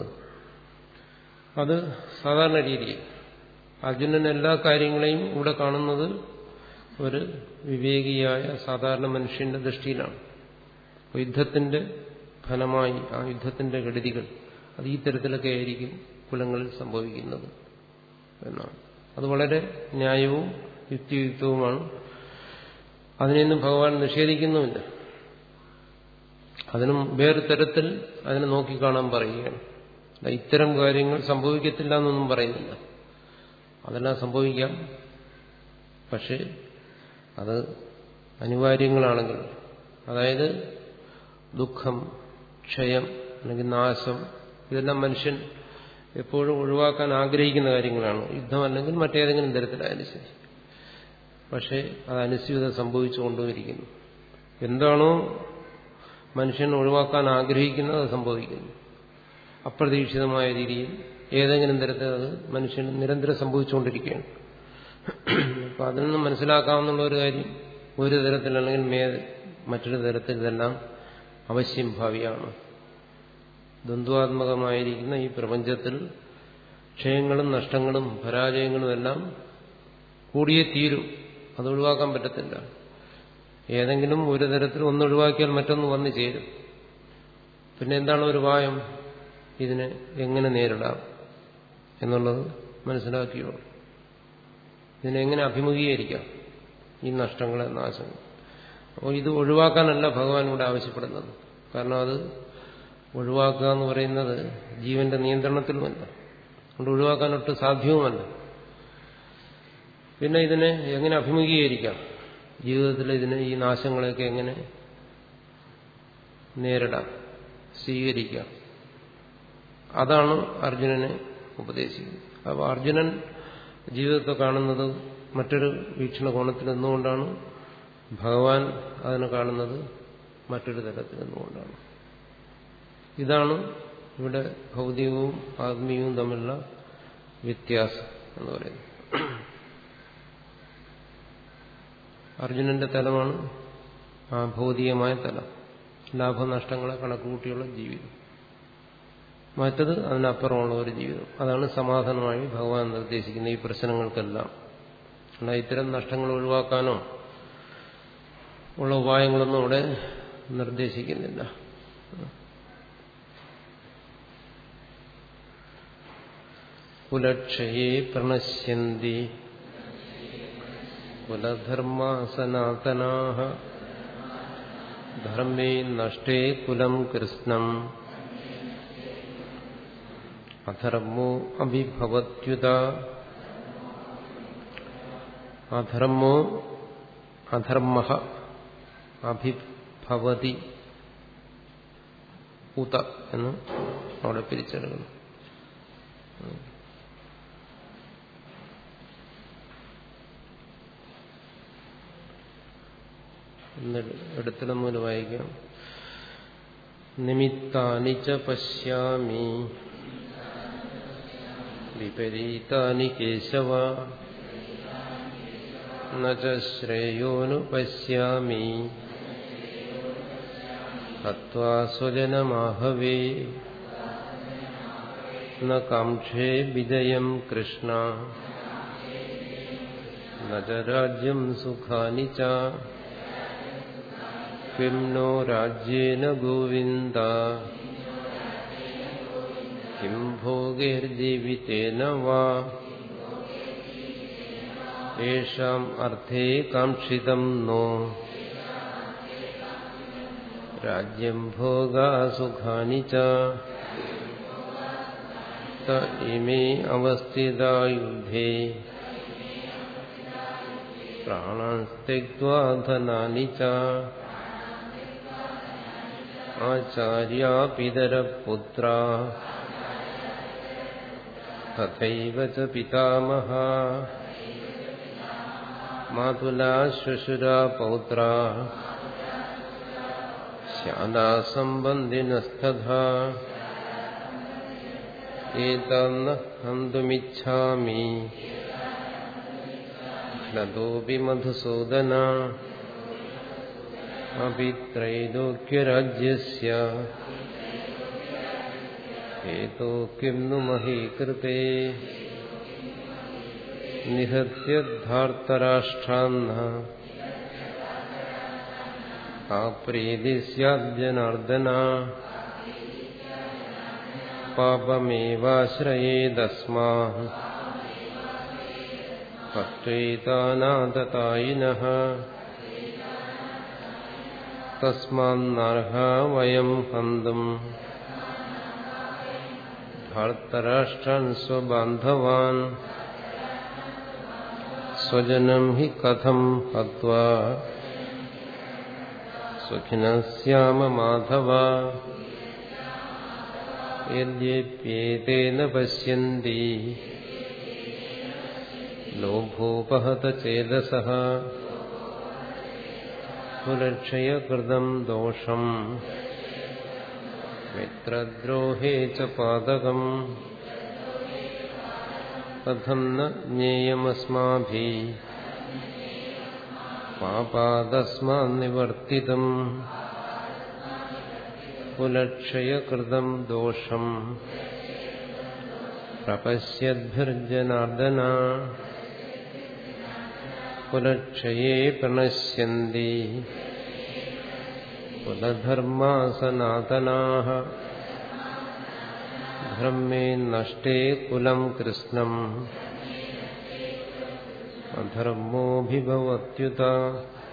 അത് സാധാരണ രീതിയിൽ അർജുനൻ എല്ലാ കാര്യങ്ങളെയും ഇവിടെ കാണുന്നത് ഒരു വിവേകിയായ സാധാരണ മനുഷ്യന്റെ ദൃഷ്ടിയിലാണ് യുദ്ധത്തിന്റെ ഫലമായി ആ യുദ്ധത്തിന്റെ ഗഡിതികൾ അത് ഈ തരത്തിലൊക്കെ ആയിരിക്കും കുലങ്ങളിൽ സംഭവിക്കുന്നത് എന്നാണ് അത് വളരെ ന്യായവും യുക്തിയുക്തവുമാണ് അതിനെയൊന്നും ഭഗവാൻ നിഷേധിക്കുന്നുമില്ല അതിനും വേറെ തരത്തിൽ അതിനെ നോക്കിക്കാണാൻ പറയുകയാണ് ഇത്തരം കാര്യങ്ങൾ സംഭവിക്കത്തില്ല എന്നൊന്നും പറയുന്നില്ല അതെല്ലാം സംഭവിക്കാം പക്ഷേ അത് അനിവാര്യങ്ങളാണെങ്കിൽ അതായത് ദുഃഖം ക്ഷയം അല്ലെങ്കിൽ നാശം ഇതെല്ലാം മനുഷ്യൻ എപ്പോഴും ഒഴിവാക്കാൻ ആഗ്രഹിക്കുന്ന കാര്യങ്ങളാണ് യുദ്ധം അല്ലെങ്കിൽ മറ്റേതെങ്കിലും തരത്തിലായാലും ശരി പക്ഷേ അത് അനുസ്യൂതം സംഭവിച്ചുകൊണ്ടുമിരിക്കുന്നു എന്താണോ മനുഷ്യൻ ഒഴിവാക്കാൻ ആഗ്രഹിക്കുന്നത് അത് സംഭവിക്കുന്നു അപ്രതീക്ഷിതമായ രീതിയിൽ ഏതെങ്കിലും തരത്തിൽ അത് മനുഷ്യന് നിരന്തരം സംഭവിച്ചുകൊണ്ടിരിക്കുകയാണ് അപ്പൊ അതിൽ നിന്ന് മനസ്സിലാക്കാവുന്ന ഒരു കാര്യം ഒരു തരത്തിൽ അല്ലെങ്കിൽ മേ മറ്റൊരു തരത്തിൽ ഇതെല്ലാം അവശ്യം ഭാവിയാണ് ദ്വന്ദ്വാത്മകമായിരിക്കുന്ന ഈ പ്രപഞ്ചത്തിൽ ക്ഷയങ്ങളും നഷ്ടങ്ങളും പരാജയങ്ങളും എല്ലാം കൂടിയേ തീരും അത് ഒഴിവാക്കാൻ പറ്റത്തില്ല ഏതെങ്കിലും ഒരു തരത്തിൽ ഒന്നൊഴിവാക്കിയാൽ മറ്റൊന്ന് വന്നു ചേരും പിന്നെ എന്താണ് ഒരു ഉപായം ഇതിനെ എങ്ങനെ നേരിടാം എന്നുള്ളത് മനസ്സിലാക്കിയോ ഇതിനെ എങ്ങനെ അഭിമുഖീകരിക്കാം ഈ നഷ്ടങ്ങളെ നാശങ്ങൾ അപ്പോൾ ഇത് ഒഴിവാക്കാനല്ല ഭഗവാൻ ഇവിടെ ആവശ്യപ്പെടുന്നത് കാരണം അത് ഒഴിവാക്കുക എന്ന് പറയുന്നത് ജീവന്റെ നിയന്ത്രണത്തിലുമല്ല അതുകൊണ്ട് ഒഴിവാക്കാനൊട്ട് സാധ്യവുമല്ല പിന്നെ ഇതിനെ എങ്ങനെ അഭിമുഖീകരിക്കാം ജീവിതത്തിൽ ഇതിനെ ഈ നാശങ്ങളെയൊക്കെ എങ്ങനെ നേരിടാം സ്വീകരിക്കാം അതാണ് അർജുനനെ ഉപദേശിക്കുന്നത് അപ്പോൾ അർജുനൻ ജീവിതത്തെ കാണുന്നത് മറ്റൊരു വീക്ഷണകോണത്തിൽ നിന്നുകൊണ്ടാണ് ഭഗവാൻ അതിനെ കാണുന്നത് മറ്റൊരു തരത്തിൽ നിന്നുകൊണ്ടാണ് ഇതാണ് ഇവിടെ ഭൗതികവും ആത്മീയവും തമ്മിലുള്ള വ്യത്യാസം എന്ന് പറയുന്നത് അർജുനന്റെ തലമാണ് ആ ഭൗതികമായ തലം ലാഭനഷ്ടങ്ങളെ കണക്കുകൂട്ടിയുള്ള ജീവിതം മറ്റത് അതിനപ്പുറമുള്ള ഒരു ജീവിതം അതാണ് സമാധാനമായി ഭഗവാൻ നിർദ്ദേശിക്കുന്ന ഈ പ്രശ്നങ്ങൾക്കെല്ലാം എന്നാൽ ഇത്തരം നഷ്ടങ്ങൾ ഒഴിവാക്കാനോ ഉള്ള ഉപായങ്ങളൊന്നും അവിടെ നിർദ്ദേശിക്കുന്നില്ല കുലക്ഷയേ പ്രണശ്യന്തി കുലധർമ്മ സനാതനാ ധർമ്മേ നഷ്ടേ കുലം കൃഷ്ണം അധർമ്മോ അഭിഭവത്യുത അധർമ്മോ അധർമ്മ അഭിഭവതി ഉത എന്ന് അവിടെ പിരിച്ചെടുക്കണം എടുത്തിടം മൂലം വായിക്കാം നിമിത്താനി ച പശ്യാമി വിപരീതാനി കേശവ ന ച ശ്രേയോനു പശ്യാമി ഹത്വാ സ്വജനമാഹവേ ന കാംക്ഷേ വിജയം കൃഷ്ണ ന ച രാജ്യം സുഖാനി ച കിം നോ രാജ്യേന ഗോവിന്ദ കിം ഭോഗൈർജീവിതേന വാ യേഷാം അർത്ഥേ കാക്ഷിതം നോ രാജ്യം ഭോഗാസുഖാനി ച ത ഇമേ അവസ്ഥിതാ യുദ്ധേ പ്രാണാൻ त्यक्त्वा धनानि च आचार्यापितरपुत्रा तथैव च पितामहा मातुला श्वशुरा पौत्रा श्यादासम्बन्धिनस्तथा एतन्न हन्तुमिच्छामि नतोऽपि मधुसूदना अपि त्रैलोक्यराज्यस्य हेतो किं नु मही कृते निहत्यद्धार्तराष्ट्रान्न का प्रीति स्याज्जनार्दना पापमेवाश्रयेदस्माः पट्टैतानादतायिनः तस्मान्नर्हा वयम् हन्तुम् भर्तराष्ट्रान् स्वबान्धवान् स्वजनम् हि कथम् हत्वा सुखिनः स्याम माधव यद्यप्येतेन पश्यन्ति लोभोपहतचेदसः कुलक्षयकृतम् दोषम् मित्रद्रोहे च पादकम् कथम् न ज्ञेयमस्माभिः पापादस्मान्निवर्तितम् कुलक्षयकृतम् दोषम् प्रपश्यद्भिर्जनार्दना कुलक्षये प्रणश्यन्ति कुलधर्मा सनातनाः धर्मे नष्टे कुलम् कृष्णम् अधर्मोऽभिभवत्युत